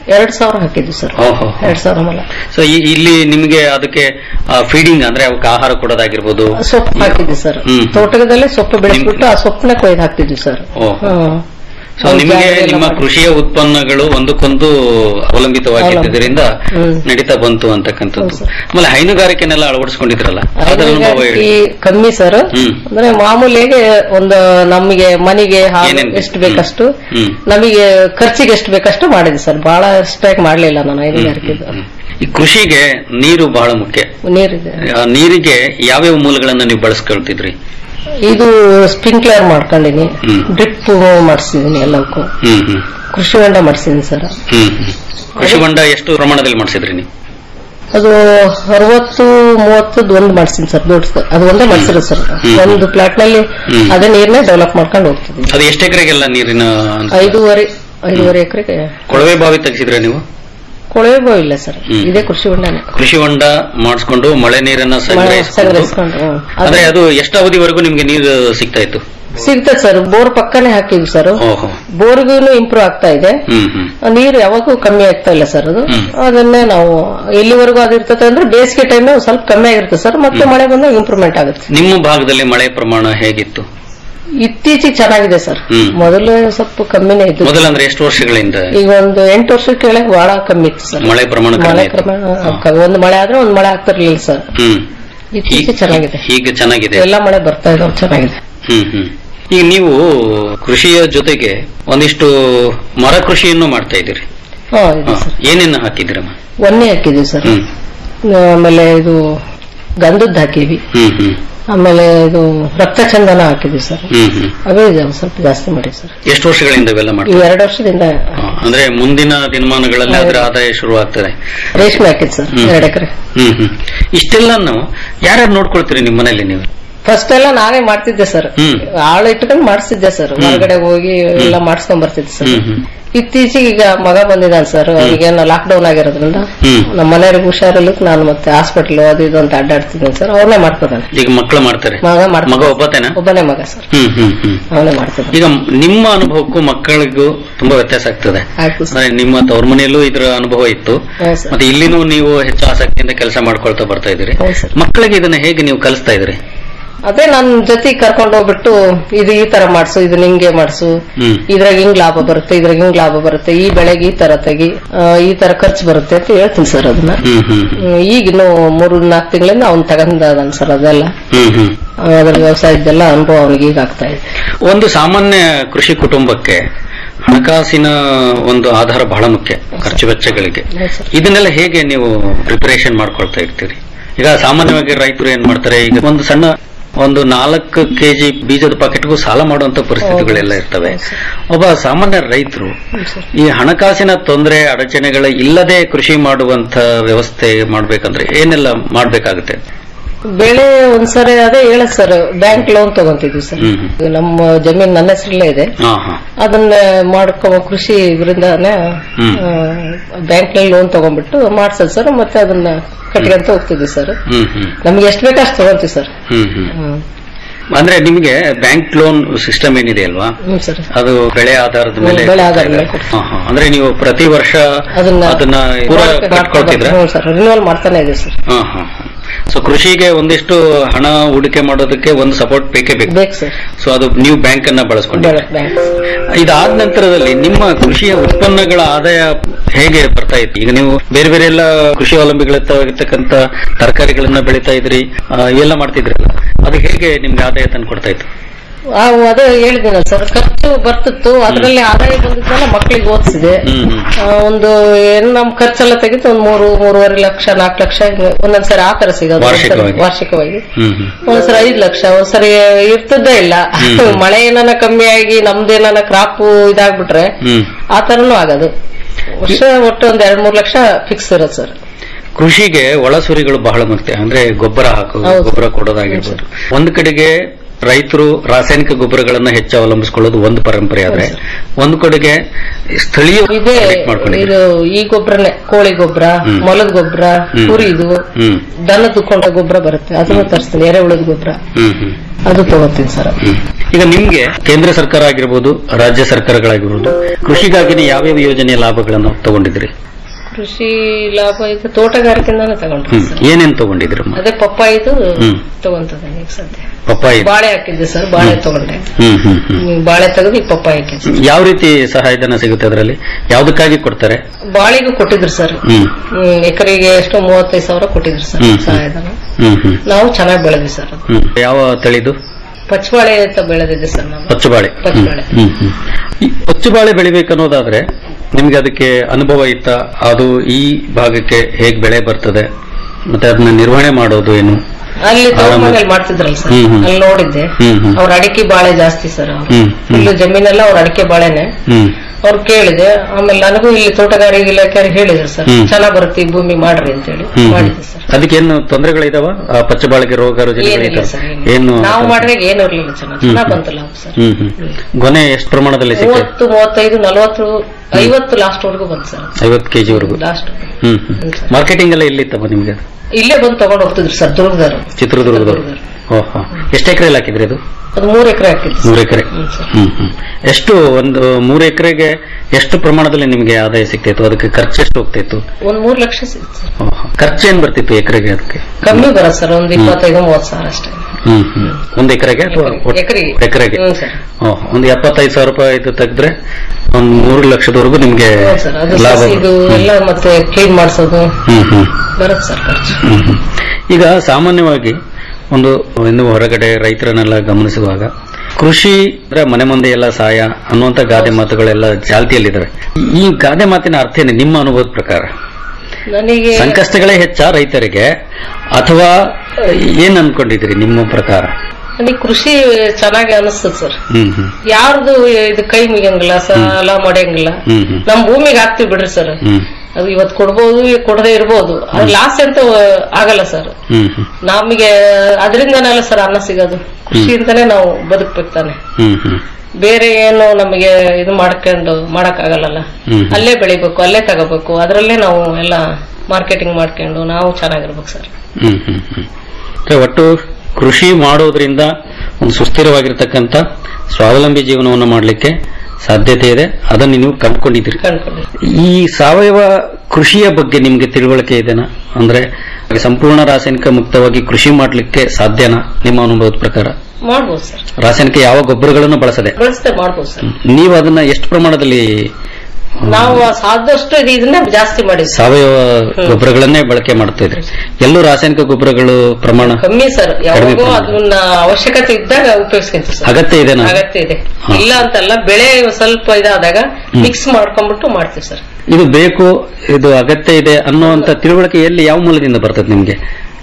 ಎರಡ್ ಸಾವಿರ ಹಾಕಿದ್ವಿ ಸರ್ ಓಹೋ ಎರಡ್ ಸಾವಿರ ಮೊಲ ಸೊ ಇಲ್ಲಿ ನಿಮಗೆ ಅದಕ್ಕೆ ಫೀಡಿಂಗ್ ಅಂದ್ರೆ ಅವಕ್ಕೆ ಆಹಾರ ಕೊಡೋದಾಗಿರ್ಬೋದು ಸೊಪ್ಪು ಹಾಕಿದ್ವಿ ಸರ್ ಹ್ಮ್. ತೋಟದಲ್ಲೇ ಸೊಪ್ಪು ಬೆಳೆಸ್ಬಿಟ್ಟು ಆ ಸೊಪ್ಪನ್ನ ಕೊಯ್ದು ಹಾಕ್ತಿದ್ವಿ ಸರ್ ಓಹೋ ಹ್ಮ್. ಸೊ ಅವ್ರು ನಿಮಗೆ ಜಾಗ ಎಲ್ಲ ನಿಮ್ಮ ಮಾಡಿ. ಕೃಷಿಯ ಉತ್ಪನ್ನಗಳು ಒಂದಕ್ಕೊಂದು ಅವಲಂಬಿತವಾಗಿದ್ದರಿಂದ ಹ್ಮ್. ನಡೀತಾ ಬಂತು ಅಂತಕ್ಕಂಥದ್ದು ಆಮೇಲೆ ಹೈನುಗಾರಿಕೆನೆಲ್ಲ ಅಳವಡಿಸ್ಕೊಂಡಿದ್ರಲ್ಲ ಅದರ ಅನುಭವ ಹೇಳಿ ಹೈನುಗಾರಿಕೆ ಕಮ್ಮಿ ಸರ್ ಹ್ಮ್. ಅಂದ್ರೆ ಮಾಮೂಲಿಗೆ ಒಂದು ನಮಗೆ ಮನೆಗೆ ಹಾಲು ಏನೇನ್ ಎಷ್ಟು ಬೇಕಷ್ಟು ಹ್ಮ್ ನಮಗೆ ಖರ್ಚಿಗೆ ಎಷ್ಟು ಬೇಕಷ್ಟು ಮಾಡಿದ್ವಿ ಸರ್ ಬಹಳ ಅಷ್ಟಾಗಿ ಮಾಡ್ಲಿಲ್ಲ ನಾನು ಹೈನುಗಾರಿಕೆ ಈ ಕೃಷಿಗೆ ನೀರು ಬಹಳ ಮುಖ್ಯ ನೀರಿದೆ ಆ ನೀರಿಗೆ ಯಾವ್ಯಾವ ಮೂಲಗಳನ್ನ ನೀವು ಬಳಸ್ಕೊಳ್ತಿದ್ರಿ ಇದು ಸ್ಪ್ರಿಂಕ್ಲರ್ ಮಾಡ್ಕೊಂಡಿನಿ ಹ್ಮ್. ಡ್ರಿಪ್ ಮಾಡಿಸಿದೀನಿ ಎಲ್ಲಕ್ಕೂ ಹ್ಮ್ ಹ್ಮ್ ಕೃಷಿ ಹೊಂಡ ಮಾಡಿಸಿದೀನಿ ಸರ್ ಹ್ಮ್ ಹ್ಮ್. ಕೃಷಿ ಹೊಂಡ ಎಷ್ಟು ಪ್ರಮಾಣದಲ್ಲಿ ಮಾಡಿಸಿದ್ರಿ ನೀವು ಅದು ಅರವತ್ತು ಮೂವತ್ತದ್ದು ಒಂದು ಮಾಡಿಸಿನಿ ಸರ್ ದೊಡ್ಡ ಅದು ಒಂದೇ ಮಾಡಿಸಿರೋದು ಸರ್ ಹ್ಮ್. ಒಂದು ಪ್ಲಾಟ್ ನಲ್ಲಿ ಹ್ಮ್. ಅದೇ ನೀರ್ನೇ ಡೆವಲಪ್ ಮಾಡ್ಕೊಂಡು ಹೋಗ್ತಿದ್ವಿ ಅದು ಎಷ್ಟು ಎಕರೆಗೆಲ್ಲ ನೀರಿನ ಐದೂವರೆ ಐದೂವರೆ ಎಕರೆಗೆ ಕೊಳವೆ ಬಾವಿ ತೆಗೆಸಿದ್ರೆ ನೀವು ಕೊಳವೆ ಬಾವಿ ಇಲ್ಲ ಸರ್ ಹ್ಮ್. ಇದೇ ಕೃಷಿ ಹೊಂಡನೇ ಕೃಷಿ ಹೊಂಡ ಮಾಡಿಸ್ಕೊಂಡು ಮಳೆ ನೀರನ್ನ ಸಂಗ್ರಹಿಸಿಕೊಂಡು ಸಂಗ್ರಹಿಸ್ಕೊಂಡು ಹ್ಮ್. ಅಂದ್ರೆ ಅದು ಎಷ್ಟು ಅವಧಿವರೆಗೂ ನಿಮ್ಗೆ ನೀರು ಸಿಗ್ತಾ ಇತ್ತು ಸಿಗ್ತದೆ ಸರ್ ಬೋರ್ ಪಕ್ಕನೆ ಹಾಕಿದ್ವಿ ಸರ್ ಓಹೋ ಬೋರ್ಗೂ ಇಂಪ್ರೂವ್ ಆಗ್ತಾ ಇದೆ ಹ್ಮ್ ಹ್ಮ್ ನೀರು ಯಾವಾಗೂ ಕಮ್ಮಿ ಆಗ್ತಾ ಇಲ್ಲ ಸರ್ ಅದು ಹ್ಮ್. ಅದನ್ನೇ ನಾವು ಎಲ್ಲಿವರೆಗೂ ಅದಿರ್ತದೆ ಅಂದ್ರೆ ಬೇಸಿಗೆ ಟೈಮ್ ಸ್ವಲ್ಪ ಕಮ್ಮಿ ಆಗಿರುತ್ತೆ ಸರ್ ಮತ್ತೆ ಮಳೆ ಬಂದಾಗ ಇಂಪ್ರೂವ್ಮೆಂಟ್ ಆಗುತ್ತೆ ನಿಮ್ಮ ಭಾಗದಲ್ಲಿ ಮಳೆ ಪ್ರಮಾಣ ಹೇಗಿತ್ತು ಇತ್ತೀಚೆಗೆ ಚೆನ್ನಾಗಿದೆ ಸರ್ ಹ್ಮ್. ಮೊದಲು ಸ್ವಲ್ಪ ಕಮ್ಮಿನೇ ಇದ್ದು ಮೊದಲಂದ್ರೆ ಎಷ್ಟು ವರ್ಷಗಳಿಂದ ಈಗ ಒಂದು ಎಂಟು ವರ್ಷದ ಕೆಳಗೆ ಬಹಳ ಕಮ್ಮಿ ಇತ್ತು ಸರ್ ಮಳೆ ಪ್ರಮಾಣ ಕಡಿಮೆ ಮಳೆ ಇತ್ತು. ಪ್ರಮಾಣ ಕಮ್ಮಿ. ಒಂದು ಮಳೆ ಆದ್ರೆ ಒಂದು ಮಳೆ ಆಗ್ತಿರ್ಲಿಲ್ಲ ಸರ್ ಹ್ಮ್ ಇತ್ತೀಚೆಗೆ ಚೆನ್ನಾಗಿದೆ ಈಗ ಚೆನ್ನಾಗಿದೆ ಎಲ್ಲ ಮಳೆ ಬರ್ತಾ ಇದಾವೆ ಚೆನ್ನಾಗಿದೆ ಹ್ಮ್ ಹ್ಮ್ ಈಗ ನೀವು ಕೃಷಿಯ ಜೊತೆಗೆ ಒಂದಿಷ್ಟು ಮರ ಕೃಷಿಯನ್ನು ಮಾಡ್ತಾ ಇದ್ದೀರಿ ಹಾ ಇದೆ ಹ, ಏನೇನು ಹಾಕಿದ್ದೀರಮ್ಮ ಒನ್ನೆ ಹಾಕಿದ್ವಿ ಸರ್ ಹ್ಮ್ ಆಮೇಲೆ ಇದು ಗಂಧದ್ದು ಹಾಕಿವಿ ಹ್ಮ್ ಹ್ಮ್ ಆಮೇಲೆ ಇದು ರಕ್ತ ಚಂದನ ಹಾಕಿದ್ವಿ ಸರ್ ಹ್ಮ್ ಹ್ಮ್ ಅವೇ ಇದಾವೆ ಸ್ವಲ್ಪ ಜಾಸ್ತಿ ಮಾಡಿ ಸರ್ ಎಷ್ಟು ವರ್ಷಗಳಿಂದ ಇವೆಲ್ಲ ಈ ಮಾಡ್ತಾರೆ ಎರಡು ವರ್ಷದಿಂದ ಅಂದ್ರೆ ಮುಂದಿನ ದಿನಮಾನಗಳಲ್ಲಿ ಅದರ ಆದಾಯ ಶುರು ಆಗ್ತದೆ ರೇಷ್ಮೆ ಹಾಕಿದ್ ಸರ್ ಹ್ಮ್. ಎರಡು ಎಕರೆ ಹ್ಮ್ ಹ್ಮ್ ಇಷ್ಟೆಲ್ಲ ನಾವು ಯಾರ್ಯಾರು ನೋಡ್ಕೊಳ್ತೀರಿ ನಿಮ್ಮ ಮನೇಲಿ ನೀವು ಫಸ್ಟ್ ಎಲ್ಲ ನಾನೇ ಮಾಡ್ತಿದ್ದೆ ಸರ್ ಹ್ಮ್. ಆಳು ಇಟ್ಕೊಂಡು ಮಾಡಿಸ್ತಿದ್ದೆ ಸರ್ ಹ್ಮ್. ಹೊರಗಡೆ ಹೋಗಿ ಎಲ್ಲ ಮಾಡಿಸ್ಕೊಂಡ್ ಬರ್ತಿದ್ದೆ ಸರ್ ಹ್ಮ್ ಹ್ಮ್ ಇತ್ತೀಚೆಗೆ ಈಗ ಮಗ ಬಂದಿದ್ದಾನೆ ಸರ್ ಈಗೇನು ಲಾಕ್ ಡೌನ್ ಆಗಿರೋದ್ರಿಂದ ಹ್ಮ್. ನಮ್ಮ ಮನೆಯವ್ರಿಗೆ ಹುಷಾರಿಲ್ಲ ನಾನು ಮತ್ತೆ ಹಾಸ್ಪಿಟಲ್ ಅದು ಇದು ಅಂತ ಅಡ್ಡಾಡ್ತಿದ್ದೀನಿ ಸರ್ ಅವ್ರನ್ನೇ ಮಾಡ್ಕೋತಾನೆ ಈಗ ಮಕ್ಕಳು ಮಾಡ್ತಾರೆ ಮಗ ಮಾಡ್ತಾನೆ ಮಗ ಒಬ್ಬತೇನಾ ಒಬ್ಬನೇ ಮಗ ಸರ್ ಹ್ಮ್ ಹ್ಮ್ ಹ್ಮ್ ಅವನೇ ಮಾಡ್ತಿದ್ದಾನೆ ಈಗ ನಿಮ್ಮ ಅನುಭವಕ್ಕೂ ಮಕ್ಕಳಿಗೂ ತುಂಬಾ ವ್ಯತ್ಯಾಸ ಆಗ್ತದೆ ಆಯ್ತು ಸರ್ ಅಂದ್ರೆ ನಿಮ್ಮ ತವ್ರ ಮನೆಯಲ್ಲೂ ಇದರ ಅನುಭವ ಇತ್ತು ಹೌದು ಸರ್ ಮತ್ತೆ ಇಲ್ಲಿನೂ ನೀವು ಹೆಚ್ಚು ಆಸಕ್ತಿಯಿಂದ ಕೆಲಸ ಮಾಡ್ಕೊಳ್ತಾ ಬರ್ತಾ ಇದ್ದೀರಿ ಹೌದು ಸರ್ ಮಕ್ಕಳಿಗೆ ಇದನ್ನ ಹೇಗೆ ನೀವು ಕಲಿಸ್ತಾ ಇದ್ರಿ ಅದೇ ನನ್ ಜೊತೆ ಕರ್ಕೊಂಡು ಹೋಗ್ಬಿಟ್ಟು ಇದು ಈ ತರ ಮಾಡ್ಸು ಇದು ಹಿಂಗೆ ಮಾಡ್ಸು ಹ್ಮ್ ಇದ್ರಾಗ ಹಿಂಗ್ ಲಾಭ ಬರುತ್ತೆ ಇದ್ರಾಗ ಹಿಂಗ್ ಲಾಭ ಬರುತ್ತೆ ಈ ಬೆಳೆಗೆ ಈ ತರ ತೆಗಿ ಆ, ಈ ತರ ಖರ್ಚು ಬರುತ್ತೆ ಅಂತ ಹೇಳ್ತೀನಿ ಸರ್ ಅದನ್ನ ಹ್ಮ್ ಹ್ಮ್ ಹ್ಮ್, ಈಗ ಇನ್ನು ಮೂರು ನಾಲ್ಕು ತಿಂಗಳಿಂದ ಅವ್ನ್ ತಗೊಂಡದನ್ ಸರ್ ಅದೆಲ್ಲ ಹ್ಮ್ ಹ್ಮ್ ಆ, ಅದ್ರ ವ್ಯವಸಾಯದ್ದೆಲ್ಲ ಅನುಭವ ಅವನಿಗೆ ಈಗ ಆಗ್ತಾ ಇದೆ ಒಂದು ಸಾಮಾನ್ಯ ಕೃಷಿ ಕುಟುಂಬಕ್ಕೆ ಹಣಕಾಸಿನ ಒಂದು ಆಧಾರ ಬಹಳ ಮುಖ್ಯ ಖರ್ಚು ವೆಚ್ಚಗಳಿಗೆ ಇದನ್ನೆಲ್ಲ ಹೇಗೆ ನೀವು ಪ್ರಿಪರೇಷನ್ ಮಾಡ್ಕೊಳ್ತಾ ಇರ್ತೀರಿ ಈಗ ಸಾಮಾನ್ಯವಾಗಿ ರೈತರು ಏನ್ ಮಾಡ್ತಾರೆ ಈಗ ಒಂದು ಸಣ್ಣ ಒಂದು ನಾಲ್ಕು ಕೆಜಿ ಬೀಜದ ಪಾಕೆಟ್ಗೂ ಸಾಲ ಮಾಡುವಂತ ಪರಿಸ್ಥಿತಿಗಳೆಲ್ಲ ಇರ್ತವೆ ಒಬ್ಬ ಸಾಮಾನ್ಯ ರೈತರು ಈ ಹಣಕಾಸಿನ ತೊಂದರೆ ಅಡಚಣೆಗಳ ಇಲ್ಲದೆ ಕೃಷಿ ಮಾಡುವಂತ ವ್ಯವಸ್ಥೆ ಮಾಡ್ಬೇಕಂದ್ರೆ ಏನೆಲ್ಲ ಮಾಡ್ಬೇಕಾಗುತ್ತೆ ಬೆಳೆ ಒಂದ್ಸರಿ ಅದೇ ಹೇಳ ಸರ್ ಬ್ಯಾಂಕ್ ಲೋನ್ ತಗೊಂತಿದ್ವಿ ಸರ್ ಹ್ಮ್ ಹ್ಮ್. ನಮ್ಮ ಜಮೀನ್ ನನ್ನ ಹೆಸರಲ್ಲೇ ಇದೆ ಹಾ ಹಾ ಅದನ್ನ ಮಾಡ್ಕೊ ಕೃಷಿ ಇದರಿಂದಾನೆ ಹ್ಮ್. ಬ್ಯಾಂಕ್ ನಲ್ಲಿ ಲೋನ್ ತಗೊಂಡ್ಬಿಟ್ಟು ಮಾಡ್ಸೋದು ಸರ್ ಮತ್ತೆ ಅದನ್ನ ಕಟ್ಕೊಂತ ಹೋಗ್ತಿದ್ವಿ ಸರ್ ಹ್ಮ್ ಹ್ಮ್ ನಮ್ಗೆ ಎಷ್ಟು ಬೇಕೋ ಅಷ್ಟು ತಗೊಂತೀವಿ ಸರ್ ಹ್ಮ್ ಹ್ಮ್ ಅಂದ್ರೆ ನಿಮಗೆ ಬ್ಯಾಂಕ್ ಲೋನ್ ಸಿಸ್ಟಮ್ ಏನಿದೆ ಅಲ್ವಾ ಹ್ಮ್ ಸರ್ ಅದು ಬೆಳೆ ಆಧಾರದ ಮೇಲೆ ಬೆಳೆ ಆಧಾರದ ಮೇಲೆ ಹಾ, ಹಾ. ಅಂದ್ರೆ ನೀವು ಪ್ರತಿ ವರ್ಷ ಅದನ್ನ ಅದನ್ನ ಪೂರ ಕಟ್ಕೊಳ್ತಿದ್ರ ಹ್ಞೂ ಸರ್ ರಿನ್ಯೂವಲ್ ಮಾಡ್ತಾನೆ ಇದೆ ಸರ್ ಸೊ ಕೃಷಿಗೆ ಒಂದಿಷ್ಟು ಹಣ ಹೂಡಿಕೆ ಮಾಡೋದಕ್ಕೆ ಒಂದು ಸಪೋರ್ಟ್ ಬೇಕೇ ಬೇಕು ಬೇಕು ಸರ್ ಸೊ ಅದು ನೀವು ಬ್ಯಾಂಕ್ ಅನ್ನ ಬಳಸ್ಕೊಂಡಿದ್ದೀರಿ ಬ್ಯಾಂಕ್ ಇದಾದ ನಂತರದಲ್ಲಿ ನಿಮ್ಮ ಕೃಷಿಯ ಉತ್ಪನ್ನಗಳ ಆದಾಯ ಹೇಗೆ ಬರ್ತಾ ಇತ್ತು ಈಗ ನೀವು ಬೇರೆ ಬೇರೆ ಎಲ್ಲ ಕೃಷಿ ಅವಲಂಬಿಗಳಿರ್ತಕ್ಕಂಥ ತರಕಾರಿಗಳನ್ನ ಬೆಳೀತಾ ಇದ್ರಿ ಆ, ಇವೆಲ್ಲ ಮಾಡ್ತಿದ್ರಲ್ಲ ಅದು ಹೇಗೆ ನಿಮ್ಗೆ ಆದಾಯ ತಂದು ಕೊಡ್ತಾ ಇತ್ತು ಆ, ಅದೇ ಹೇಳಿದ್ದೀನ ಸರ್ ಖರ್ಚು ಬರ್ತಿತ್ತು ಅದರಲ್ಲಿ ಆದಾಯ ಬಂದಿದ್ದೆಲ್ಲ ಮಕ್ಕಳಿಗೆ ಓದಿಸಿದೆ ಹ್ಮ್ ಹ್ಮ್ ಆ, ಒಂದು ಏನು ನಮ್ ಖರ್ಚೆಲ್ಲ ತೆಗಿತು ಒಂದು ಮೂರು ಮೂರುವರೆ ಲಕ್ಷ ನಾಲ್ಕು ಲಕ್ಷ ಹಿಂಗೆ ಒಂದೊಂದ್ಸರಿ ಆ ತರ ಸಿಗೋದು ವಾರ್ಷಿಕವಾಗಿ. ಒಂದ್ಸರಿ ವಾರ್ಷಿಕವಾಗಿ ಹ್ಮ್ ಹ್ಮ್ ಒಂದ್ಸರಿ ಐದ್ ಲಕ್ಷ ಒಂದ್ಸರಿ ಇರ್ತದೇ ಇಲ್ಲ ಹ್ಮ್. ಮಳೆ ಏನಾನ ಕಮ್ಮಿ ಆಗಿ ನಮ್ದೇನಾನ ಕ್ರಾಪ್ ಇದಾಗ್ಬಿಟ್ರೆ ಹ್ಮ್ ಆ ತರನು ಆಗೋದು ವರ್ಷ ಒಟ್ಟು ಒಂದ್ ಎರಡ್ ಮೂರ್ ಲಕ್ಷ ಫಿಕ್ಸ್ ಇರೋದು ಸರ್ ಕೃಷಿಗೆ ಒಳಸುರಿಗಳು ಬಹಳ ಮುಖ್ಯ ಅಂದ್ರೆ ಗೊಬ್ಬರ ಹಾಕೋದು ಹೌದು. ಗೊಬ್ಬರ ಕೊಡೋದಾಗಿರ್ಬೋದು ಒಂದು ಕಡೆಗೆ ರೈತರು ರಾಸಾಯನಿಕ ಗೊಬ್ಬರಗಳನ್ನ ಹೆಚ್ಚು ಅವಲಂಬಿಸಿಕೊಳ್ಳೋದು ಒಂದು ಪರಂಪರೆ ಆದ್ರೆ ಒಂದು ಕಡೆಗೆ ಸ್ಥಳೀಯ ಇದೇ select ಮಾಡ್ಕೊಂಡಿದ್ದಾರೆ ಇದು ಈ ಗೊಬ್ಬರನೇ ಕೋಳಿ ಗೊಬ್ಬರ ಹ್ಮ್. ಮೊಲದ ಗೊಬ್ಬರ ಹ್ಮ್. ಕುರಿದು ಹ್ಮ್ ದನದ ಕೊಂಡ ಗೊಬ್ಬರ ಬರುತ್ತೆ ಅದನ್ನು ತರಿಸ್ತೀನಿ ಎರೆಹುಳದ ಗೊಬ್ಬರ ಹ್ಮ್ ಹ್ಮ್ ಅದು ತಗೋತೀನಿ ಸರ್ ಹ್ಮ್ ಈಗ ನಿಮ್ಗೆ ಕೇಂದ್ರ ಸರ್ಕಾರ ಆಗಿರ್ಬೋದು ರಾಜ್ಯ ಸರ್ಕಾರಗಳಾಗಿರ್ಬೋದು ಕೃಷಿಗಾಗಿನೇ ಯಾವ್ಯಾವ ಯೋಜನೆಯ ಲಾಭಗಳನ್ನು ತಗೊಂಡಿದ್ರಿ ಕೃಷಿ ಲಾಭ ಇದು ತೋಟಗಾರಿಕೆಯಿಂದಾನೆ ತಗೊಂಡ್ರಿ ಹ್ಮ್ ಸರ್ ಏನೇನ್ ತಗೊಂಡಿದ್ರಮ್ಮ ಅದೇ ಪಪ್ಪಾಯಿದು ಹ್ಮ್. ತಗೊಂತದ ಈಗ ಸದ್ಯ ಪಪ್ಪಾಯಿ ಬಾಳೆ ಹಾಕಿದ್ದೆ ಸರ್ ಬಾಳೆ ತಗೊಂಡೆ ಹ್ಮ್ ಹ್ಮ್ ಹ್ಮ್ ಹ್ಮ್, ಬಾಳೆ ತೆಗೆದು ಈ ಪಪ್ಪಾಯಿ ಹಾಕಿದ್ದೆ ಯಾವ ರೀತಿ ಸಹಾಯಧನ ಸಿಗುತ್ತೆ ಅದರಲ್ಲಿ ಯಾವ್ದಕ್ಕಾಗಿ ಕೊಡ್ತಾರೆ ಬಾಳೆಗೂ ಕೊಟ್ಟಿದ್ರು ಸರ್ ಹ್ಮ್ ಹ್ಮ್, ಎಕರೆಗೆ ಎಷ್ಟು ಮೂವತ್ತೈದು ಸಾವಿರ ಕೊಟ್ಟಿದ್ರು ಸರ್ ಹ್ಮ್. ಸಹಾಯಧನ ಹ್ಮ್ ಹ್ಮ್ ನಾವು ಚೆನ್ನಾಗಿ ಬೆಳೆದ್ವಿ ಸರ್ ಅದು ಹ್ಮ್ ಯಾವ ತಳಿದು ಪಚ್ಚಬಾಳೆ ಅಂತ ಬೆಳೆದಿದ್ದೆ ಸರ್ ನಾನು ಪಚ್ಚಬಾಳೆ ಪಚ್ಚಬಾಳೆ. ಹ್ಮ್ ಹ್ಮ್ ಈ ಪಚ್ಚಬಾಳೆ ಬೆಳಿಬೇಕನ್ನೋದಾದ್ರೆ ನಿಮ್ಗೆ ಅದಕ್ಕೆ ಅನುಭವ ಇತ್ತ ಅದು ಈ ಭಾಗಕ್ಕೆ ಹೇಗ್ ಬೆಳೆ ಬರ್ತದೆ ಮತ್ತೆ ಅದನ್ನ ನಿರ್ವಹಣೆ ಮಾಡೋದು ಏನು ಅಲ್ಲಿ ಆರಾಮ- ತೋಟಮನೆಯಲ್ಲಿ ಮಾಡ್ತಿದ್ರಲ್ಲ ಸರ್ ಹ್ಮ್, ಹ್ಮ್. ಅಲ್ಲಿ ನೋಡಿದ್ದೆ ಹ್ಮ್, ಹ್ಮ್. ಅವ್ರ ಅಡಿಕೆ ಬಾಳೆ ಜಾಸ್ತಿ ಸರ್ ಅವ್ರು ಹ್ಮ್ ಹ್ಮ್ ಫುಲ್ ಜಮೀನೆಲ್ಲ ಅವ್ರ ಅಡಿಕೆ ಬಾಳೆನೆ ಹ್ಮ್ ಅವ್ರು ಕೇಳಿದೆ ಆಮೇಲೆ ನನಗೂ ಇಲ್ಲಿ ತೋಟಗಾರಿಕೆ ಇಲಾಖೆ ಹೇಳಿದ್ರು ಸರ್ ಹ್ಮ್. ಚೆನ್ನಾಗ್ ಬರುತ್ತೆ ಈ ಭೂಮಿ ಮಾಡ್ರಿ ಅಂತ ಹೇಳಿ ಹ್ಮ್ ಮಾಡಿದ್ದೆ ಸರ್ ಅದಕ್ಕೇನು ತೊಂದರೆಗಳಿದಾವ ಆ ಪಚ್ಚಬಾಳಿಗೆ ರೋಗ ಏನಿಲ್ಲ ರುಜಿನಗಳಿದಾವ ಸರ್ ಏನು ನಾವು ಮಾಡಿದಾಗ ಏನು ಇರ್ಲಿಲ್ಲ ಚೆನ್ನಾಗಿ ಹ್ಮ್, ಚೆನ್ನಾಗ್ ಹ್ಮ್. ಬಂತಲ್ಲ ಅವ್ರು ಸರ್ ಹ್ಮ್ ಹ್ಮ್ ಗೊನೆ ಎಷ್ಟು ಪ್ರಮಾಣದಲ್ಲಿ ಸಿಕ್ಕೆ ಮೂವತ್ತು ಮೂವತ್ತೈದು ನಲವತ್ತು ಐವತ್ತು ಲಾಸ್ಟ್ ವರ್ಗೂ ಬಂತು ಸರ್ ಐವತ್ತು ಕೆಜಿ ವರೆಗೂ ಲಾಸ್ಟ್ ಹ್ಮ್ ಹ್ಮ್ ಮಾರ್ಕೆಟಿಂಗ್ ಎಲ್ಲ ಎಲ್ಲಿತ್ತಪ್ಪ ನಿಮ್ಗೆ ಅದು? ಇಲ್ಲೇ ಬಂದು ತಗೊಂಡು ಹೋಗ್ತಿದ್ರು ಸರ್ ದುರ್ಗದವರು ಚಿತ್ರದುರ್ಗದವ್ರು ಓಹೋ ಎಷ್ಟು ಎಕರೆ ಹಾಕಿದ್ರಿ ಅದು ಅದು ಮೂರ್ ಎಕರೆ ಹಾಕಿದ್ರು ಮೂರು ಎಕರೆ ಹ್ಮ್ ಹ್ಮ್ ಎಷ್ಟು ಒಂದು ಮೂರು ಎಕರೆಗೆ ಎಷ್ಟು ಪ್ರಮಾಣದಲ್ಲಿ ನಿಮಗೆ ಆದಾಯ ಸಿಗ್ತಿತ್ತು ಅದಕ್ಕೆ ಖರ್ಚು ಎಷ್ಟು ಹೋಗ್ತಿತ್ತು ಒಂದ್ ಮೂರ್ ಲಕ್ಷ ಸಿಗುತ್ತೆ ಸರ್ ಓಹೋ. ಖರ್ಚು ಏನ್ ಬರ್ತಿತ್ತು ಎಕರೆಗೆ ಅದಕ್ಕೆ ಕಮ್ಮಿ ಬರತ್ತೆ ಸರ್ ಒಂದ್ ಇಪ್ಪತ್ತೈದು ಮೂವತ್ತು ಸಾವಿರ ಅಷ್ಟೇ ಹ್ಮ್ ಹ್ಮ್ ಒಂದು ಎಕರೆಗೆ ಅಥವಾ ಒಟ್ಟು- ಎಕರೆಗೆ. ಎಕರೆಗೆ ಹ್ಮ್ ಸರ್. ಓಹ್, ಒಂದು ಎಪ್ಪತ್ತೈದು ಸಾವಿರ ರೂಪಾಯಿ ಇದು ತೆಗೆದ್ರೆ ಒಂದ್ ಮೂರು ಲಕ್ಷದವರೆಗೂ ನಿಮ್ಗೆ ಹೌದು ಸರ್ ಅದು ಲಾಭ ಸಸಿದು ಎಲ್ಲ ಮತ್ತೆ ಕ್ಲೀನ್ ಮಾಡಿಸೋದು ಹ್ಮ್ ಹ್ಮ್ ಬರುತ್ತೆ ಸರ್ ಖರ್ಚು ಹ್ಮ್ ಹ್ಮ್. ಈಗ ಸಾಮಾನ್ಯವಾಗಿ ಒಂದು ಇನ್ನು ಹೊರಗಡೆ ರೈತರನ್ನೆಲ್ಲ ಗಮನಿಸುವಾಗ ಕೃಷಿ ಅಂದ್ರೆ ಮನೆ ಮುಂದೆ ಎಲ್ಲ ಸಹಾಯ ಅನ್ನುವಂತ ಗಾದೆ ಮಾತುಗಳೆಲ್ಲ ಚಾಲ್ತಿಯಲ್ಲಿದ್ದಾವೆ ಈ ಗಾದೆ ಮಾತಿನ ಅರ್ಥ ಏನು ನಿಮ್ಮ ಅನುಭವದ ಪ್ರಕಾರ ನನಗೆ ಸಂಕಷ್ಟಗಳೇ ಹೆಚ್ಚ ರೈತರಿಗೆ ಅಥವಾ ಏನ್ ಅನ್ಕೊಂಡಿದ್ರಿ ನಿಮ್ಮ ಪ್ರಕಾರ ನನಗೆ ಕೃಷಿ ಚೆನ್ನಾಗಿ ಅನಿಸ್ತದೆ ಸರ್ ಹ್ಮ್ ಹ್ಮ್ ಯಾರ್ದು ಇದು ಕೈ ಮುಗಿಯಂಗಿಲ್ಲ ಸಾಲ ಮಾಡಂಗಿಲ್ಲ ಹ್ಮ್ ಹ್ಮ್ ನಮ್ ಭೂಮಿಗೆ ಹಾಕ್ತಿವಿ ಬಿಡ್ರಿ ಸರ್ ಹ್ಮ್ ಅದು ಇವತ್ತು ಕೊಡ್ಬೋದು ಕೊಡದೆ ಇರ್ಬೋದು ಅದು ಲಾಸ್ ಅಂತ ಆಗಲ್ಲ ಸರ್ ಹ್ಮ್ ಹ್ಮ್ ನಮಗೆ ಅದರಿಂದನೆಲ್ಲ ಸರ್ ಅನ್ನ ಸಿಗೋದು ಕೃಷಿಯಿಂದನೇ ನಾವು ಬದುಕ್ಬೇಕು ತಾನೆ ಹ್ಮ್ ಹ್ಮ್ ಬೇರೆ ಏನು ನಮಗೆ ಇದು ಮಾಡ್ಕೊಂಡು ಮಾಡಕ್ ಆಗಲ್ಲಲ್ಲ ಹ್ಮ್. ಅಲ್ಲೇ ಬೆಳಿಬೇಕು ಅಲ್ಲೇ ತಗೋಬೇಕು ಅದರಲ್ಲೇ ನಾವು ಎಲ್ಲ ಮಾರ್ಕೆಟಿಂಗ್ ಮಾಡ್ಕೊಂಡು ನಾವು ಚೆನ್ನಾಗಿರ್ಬೇಕು ಸರ್ ಹ್ಮ್ ಹ್ಮ್ ಹ್ಮ್ ಅಂದ್ರೆ ಒಟ್ಟು ಕೃಷಿ ಮಾಡೋದ್ರಿಂದ ಒಂದು ಸುಸ್ಥಿರವಾಗಿರ್ತಕ್ಕಂಥ ಸ್ವಾವಲಂಬಿ ಜೀವನವನ್ನು ಮಾಡಲಿಕ್ಕೆ ಸಾಧ್ಯತೆ ಇದೆ ಅದನ್ನು ನೀವು ಕಂಡುಕೊಂಡಿದ್ದೀರಿ ಈ ಸಾವಯವ ಕೃಷಿಯ ಬಗ್ಗೆ ನಿಮ್ಗೆ ತಿಳುವಳಿಕೆ ಇದೆನಾ ಅಂದ್ರೆ ಸಂಪೂರ್ಣ ರಾಸಾಯನಿಕ ಮುಕ್ತವಾಗಿ ಕೃಷಿ ಮಾಡಲಿಕ್ಕೆ ಸಾಧ್ಯನಾ ನಿಮ್ಮ ಅನುಭವದ ಪ್ರಕಾರ ಮಾಡ್ಬೋದು ಸರ್ ರಾಸಾಯನಿಕ ಯಾವ ಗೊಬ್ಬರಗಳನ್ನು ಬಳಸದೆ ಬಳಸದೆ ಮಾಡ್ಬೋದು ಸರ್ ನೀವು ಅದನ್ನ ಎಷ್ಟು ಪ್ರಮಾಣದಲ್ಲಿ ನಾವು ಸಾದಷ್ಟು ಇದು- ಇದನ್ನ ಜಾಸ್ತಿ ಮಾಡಿದ್ವಿ ಸಾವಯವ ಗೊಬ್ಬರಗಳನ್ನೇ ಬಳಕೆ ಮಾಡ್ತಾ ಇದ್ರಿ ಎಲ್ಲೂ ರಾಸಾಯನಿಕ ಗೊಬ್ಬರಗಳು ಪ್ರಮಾಣ ಕಮ್ಮಿ ಸರ್ ಕಡಿಮೆ ಯಾವಾಗೋ ಪ್ರಮಾಣ. ಅದನ್ನ ಅವಶ್ಯಕತೆ ಇದ್ದಾಗ ಉಪಯೋಗಿಸ್ಕೊಂತೀವಿ ಸರ್ ಅಗತ್ಯ ಇದೆನಾ ಅಗತ್ಯ ಇದೆ ಇಲ್ಲ ಅಂತಲ್ಲ ಬೆಳೆ ಸ್ವಲ್ಪ ಇದಾದಾಗ ಮಿಕ್ಸ್ ಮಾಡ್ಕೊಂಡ್ಬಿಟ್ಟು ಮಾಡ್ತೀವಿ ಸರ್ ಇದು ಬೇಕು ಇದು ಅಗತ್ಯ ಇದೆ ಅನ್ನುವಂತ ತಿಳುವಳಿಕೆ ಎಲ್ಲಿ ಯಾವ ಮೂಲದಿಂದ ಬರ್ತದೆ ನಿಮ್ಗೆ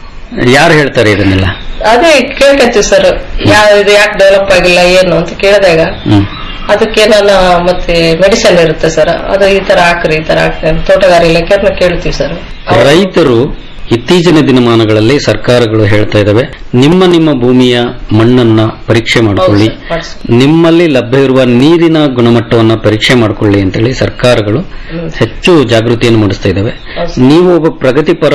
ಯಾರು ಹೇಳ್ತಾರೆ ಇದನ್ನೆಲ್ಲ ಅದೇ ಕೇಳ್ಕೊಂತೀವಿ ಸರ್ ಯಾವ ಇದು ಯಾಕೆ ಡೆವಲಪ್ ಆಗಿಲ್ಲ ಏನು ಅಂತ ಕೇಳಿದಾಗ ಹ್ಮ್ ಅದಕ್ಕೆ ನಾನು ಮತ್ತೆ ಮೆಡಿಸಿನ್ ಇರುತ್ತೆ ಸರ್ ಅದು ಈ ತರ ಹಾಕ್ರಿ ಈ ತರ ಹಾಕ್ರಿ ಅಂತ ತೋಟಗಾರಿ ಇಲಾಖೆ ಅದನ್ನ ಕೇಳ್ತೀವಿ ಸರ್ ರೈತರು ಇತ್ತೀಚಿನ ದಿನಮಾನಗಳಲ್ಲಿ ಸರ್ಕಾರಗಳು ಹೇಳ್ತಾ ಇದಾವೆ ನಿಮ್ಮ ನಿಮ್ಮ ಭೂಮಿಯ ಮಣ್ಣನ್ನ ಪರೀಕ್ಷೆ ಮಾಡಿಕೊಳ್ಳಿ ನಿಮ್ಮಲ್ಲಿ ಲಭ್ಯ ಇರುವ ನೀರಿನ ಗುಣಮಟ್ಟವನ್ನ ಪರೀಕ್ಷೆ ಮಾಡಿಕೊಳ್ಳಿ ಅಂತೇಳಿ ಸರ್ಕಾರಗಳು ಹೆಚ್ಚು ಜಾಗೃತಿಯನ್ನು ಮೂಡಿಸ್ತಾ ಇದ್ದಾವೆ ನೀವು ಒಬ್ಬ ಪ್ರಗತಿಪರ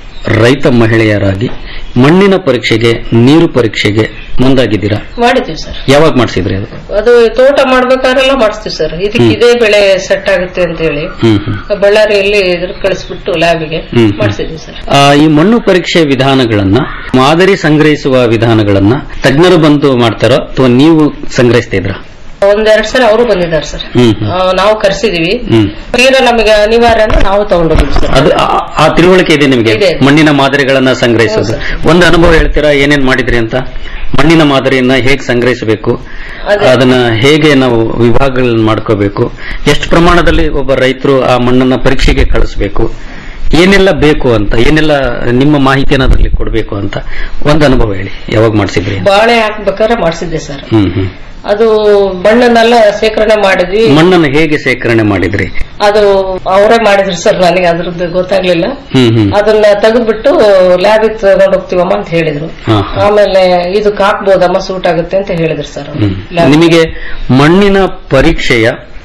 ರೈತ ಮಹಿಳೆಯರಾಗಿ ಮಣ್ಣಿನ ಪರೀಕ್ಷೆಗೆ ನೀರು ಪರೀಕ್ಷೆಗೆ ಮುಂದಾಗಿದ್ದೀರಾ ಮಾಡಿದ್ವಿ ಸರ್ ಯಾವಾಗ ಮಾಡಿಸಿದ್ರಿ ಅದು ಅದು ತೋಟ ಮಾಡ್ಬೇಕಾದ್ರೆಲ್ಲ ಮಾಡಿಸ್ತೀವಿ ಸರ್ ಇದಕ್ಕೆ ಇದೇ ಬೆಳೆ ಸೆಟ್ ಆಗುತ್ತೆ ಅಂತ ಹೇಳಿ ಹ್ಮ್ ಹ್ಮ್ ಬಳ್ಳಾರಿಯಲ್ಲಿ ಇದ್ರ ಕಳಿಸ್ಬಿಟ್ಟು ಲ್ಯಾಬಿಗೆ ಹ್ಮ್, ಹ್ಮ್. ಮಾಡಿಸಿದ್ವಿ ಸರ್ ಆ, ಈ ಮಣ್ಣು ಪರೀಕ್ಷೆ ವಿಧಾನಗಳನ್ನ ಮಾದರಿ ಸಂಗ್ರಹಿಸುವ ವಿಧಾನಗಳನ್ನ ತಜ್ಞರು ಬಂದು ಮಾಡ್ತಾರೋ ಅಥವಾ ನೀವು ಸಂಗ್ರಹಿಸ್ತಾ ಇದ್ರ ಒಂದೆರಡು ಸಲ ಅವರು ಬಂದಿದ್ದಾರೆ ಸರ್ ಹ್ಮ್ ಹ್ಮ್. ಆ, ನಾವು ಕರೆಸಿದೀವಿ ಹ್ಮ್ ತೀರಾ ನಮಗೆ ಅನಿವಾರ್ಯ ಅಂದ್ರೆ ನಾವು ತಗೊಂಡೋಗಿದ್ವಿ ಸರ್ ಅದು ಆ- ಆ ತಿಳುವಳಿಕೆ ಇದೆ ನಿಮಗೆ ಇದೆ. ಮಣ್ಣಿನ ಮಾದರಿಗಳನ್ನ ಸಂಗ್ರಹಿಸೋದು ಒಂದು ಅನುಭವ ಹೇಳ್ತೀರಾ ಏನೇನ್ ಮಾಡಿದ್ರಿ ಅಂತ ಮಣ್ಣಿನ ಮಾದರಿಯನ್ನ ಹೇಗೆ ಸಂಗ್ರಹಿಸಬೇಕು ಅದನ್ನ ಹೇಗೆ ನಾವು ವಿಭಾಗಗಳನ್ನ ಮಾಡ್ಕೋಬೇಕು ಎಷ್ಟು ಪ್ರಮಾಣದಲ್ಲಿ ಒಬ್ಬ ರೈತರು ಆ ಮಣ್ಣನ್ನ ಪರೀಕ್ಷೆಗೆ ಕಳಿಸ್ಬೇಕು ಏನೆಲ್ಲ ಬೇಕು ಅಂತ ಏನೆಲ್ಲ ನಿಮ್ಮ ಮಾಹಿತಿಯನ್ನ ಅದರಲ್ಲಿ ಕೊಡಬೇಕು ಅಂತ ಒಂದು ಅನುಭವ ಹೇಳಿ ಯಾವಾಗ ಮಾಡಿಸಿದ್ರಿ ಬಾಳೆ ಹಾಕ್ಬೇಕಾದ್ರೆ ಮಾಡಿಸಿದ್ದೆ ಸರ್ ಹ್ಮ್ ಹ್ಮ್ ಅದು ಮಣ್ಣನ್ನೆಲ್ಲ ಸೇಕರಣೆ ಮಾಡಿದ್ವಿ ಮಣ್ಣನ್ನು ಹೇಗೆ ಸೇಕರಣೆ ಮಾಡಿದ್ರಿ ಅದು ಅವರೇ ಮಾಡಿದ್ರು ಸರ್ ನನಗೆ ಅದ್ರದ್ದು ಗೊತ್ತಾಗ್ಲಿಲ್ಲ ಹ್ಮ್ ಹ್ಮ್ ಅದನ್ನ ತೆಗೆದ್ಬಿಟ್ಟು ಲ್ಯಾಬಿಗೆ ತಗೊಂಡು ಹೋಗ್ತೀವಮ್ಮ ಅಂತ ಹೇಳಿದ್ರು ಹಾ, ಆಮೇಲೆ ಇದಕ್ಕೆ ಹಾಕ್ಬೋದಮ್ಮ ಸೂಟ್ ಆಗುತ್ತೆ ಅಂತ ಹೇಳಿದ್ರು ಸರ್ ಅವ್ರು. ಹ್ಮ್. ನಿಮಗೆ ಮಣ್ಣಿನ ಪರೀಕ್ಷೆಯ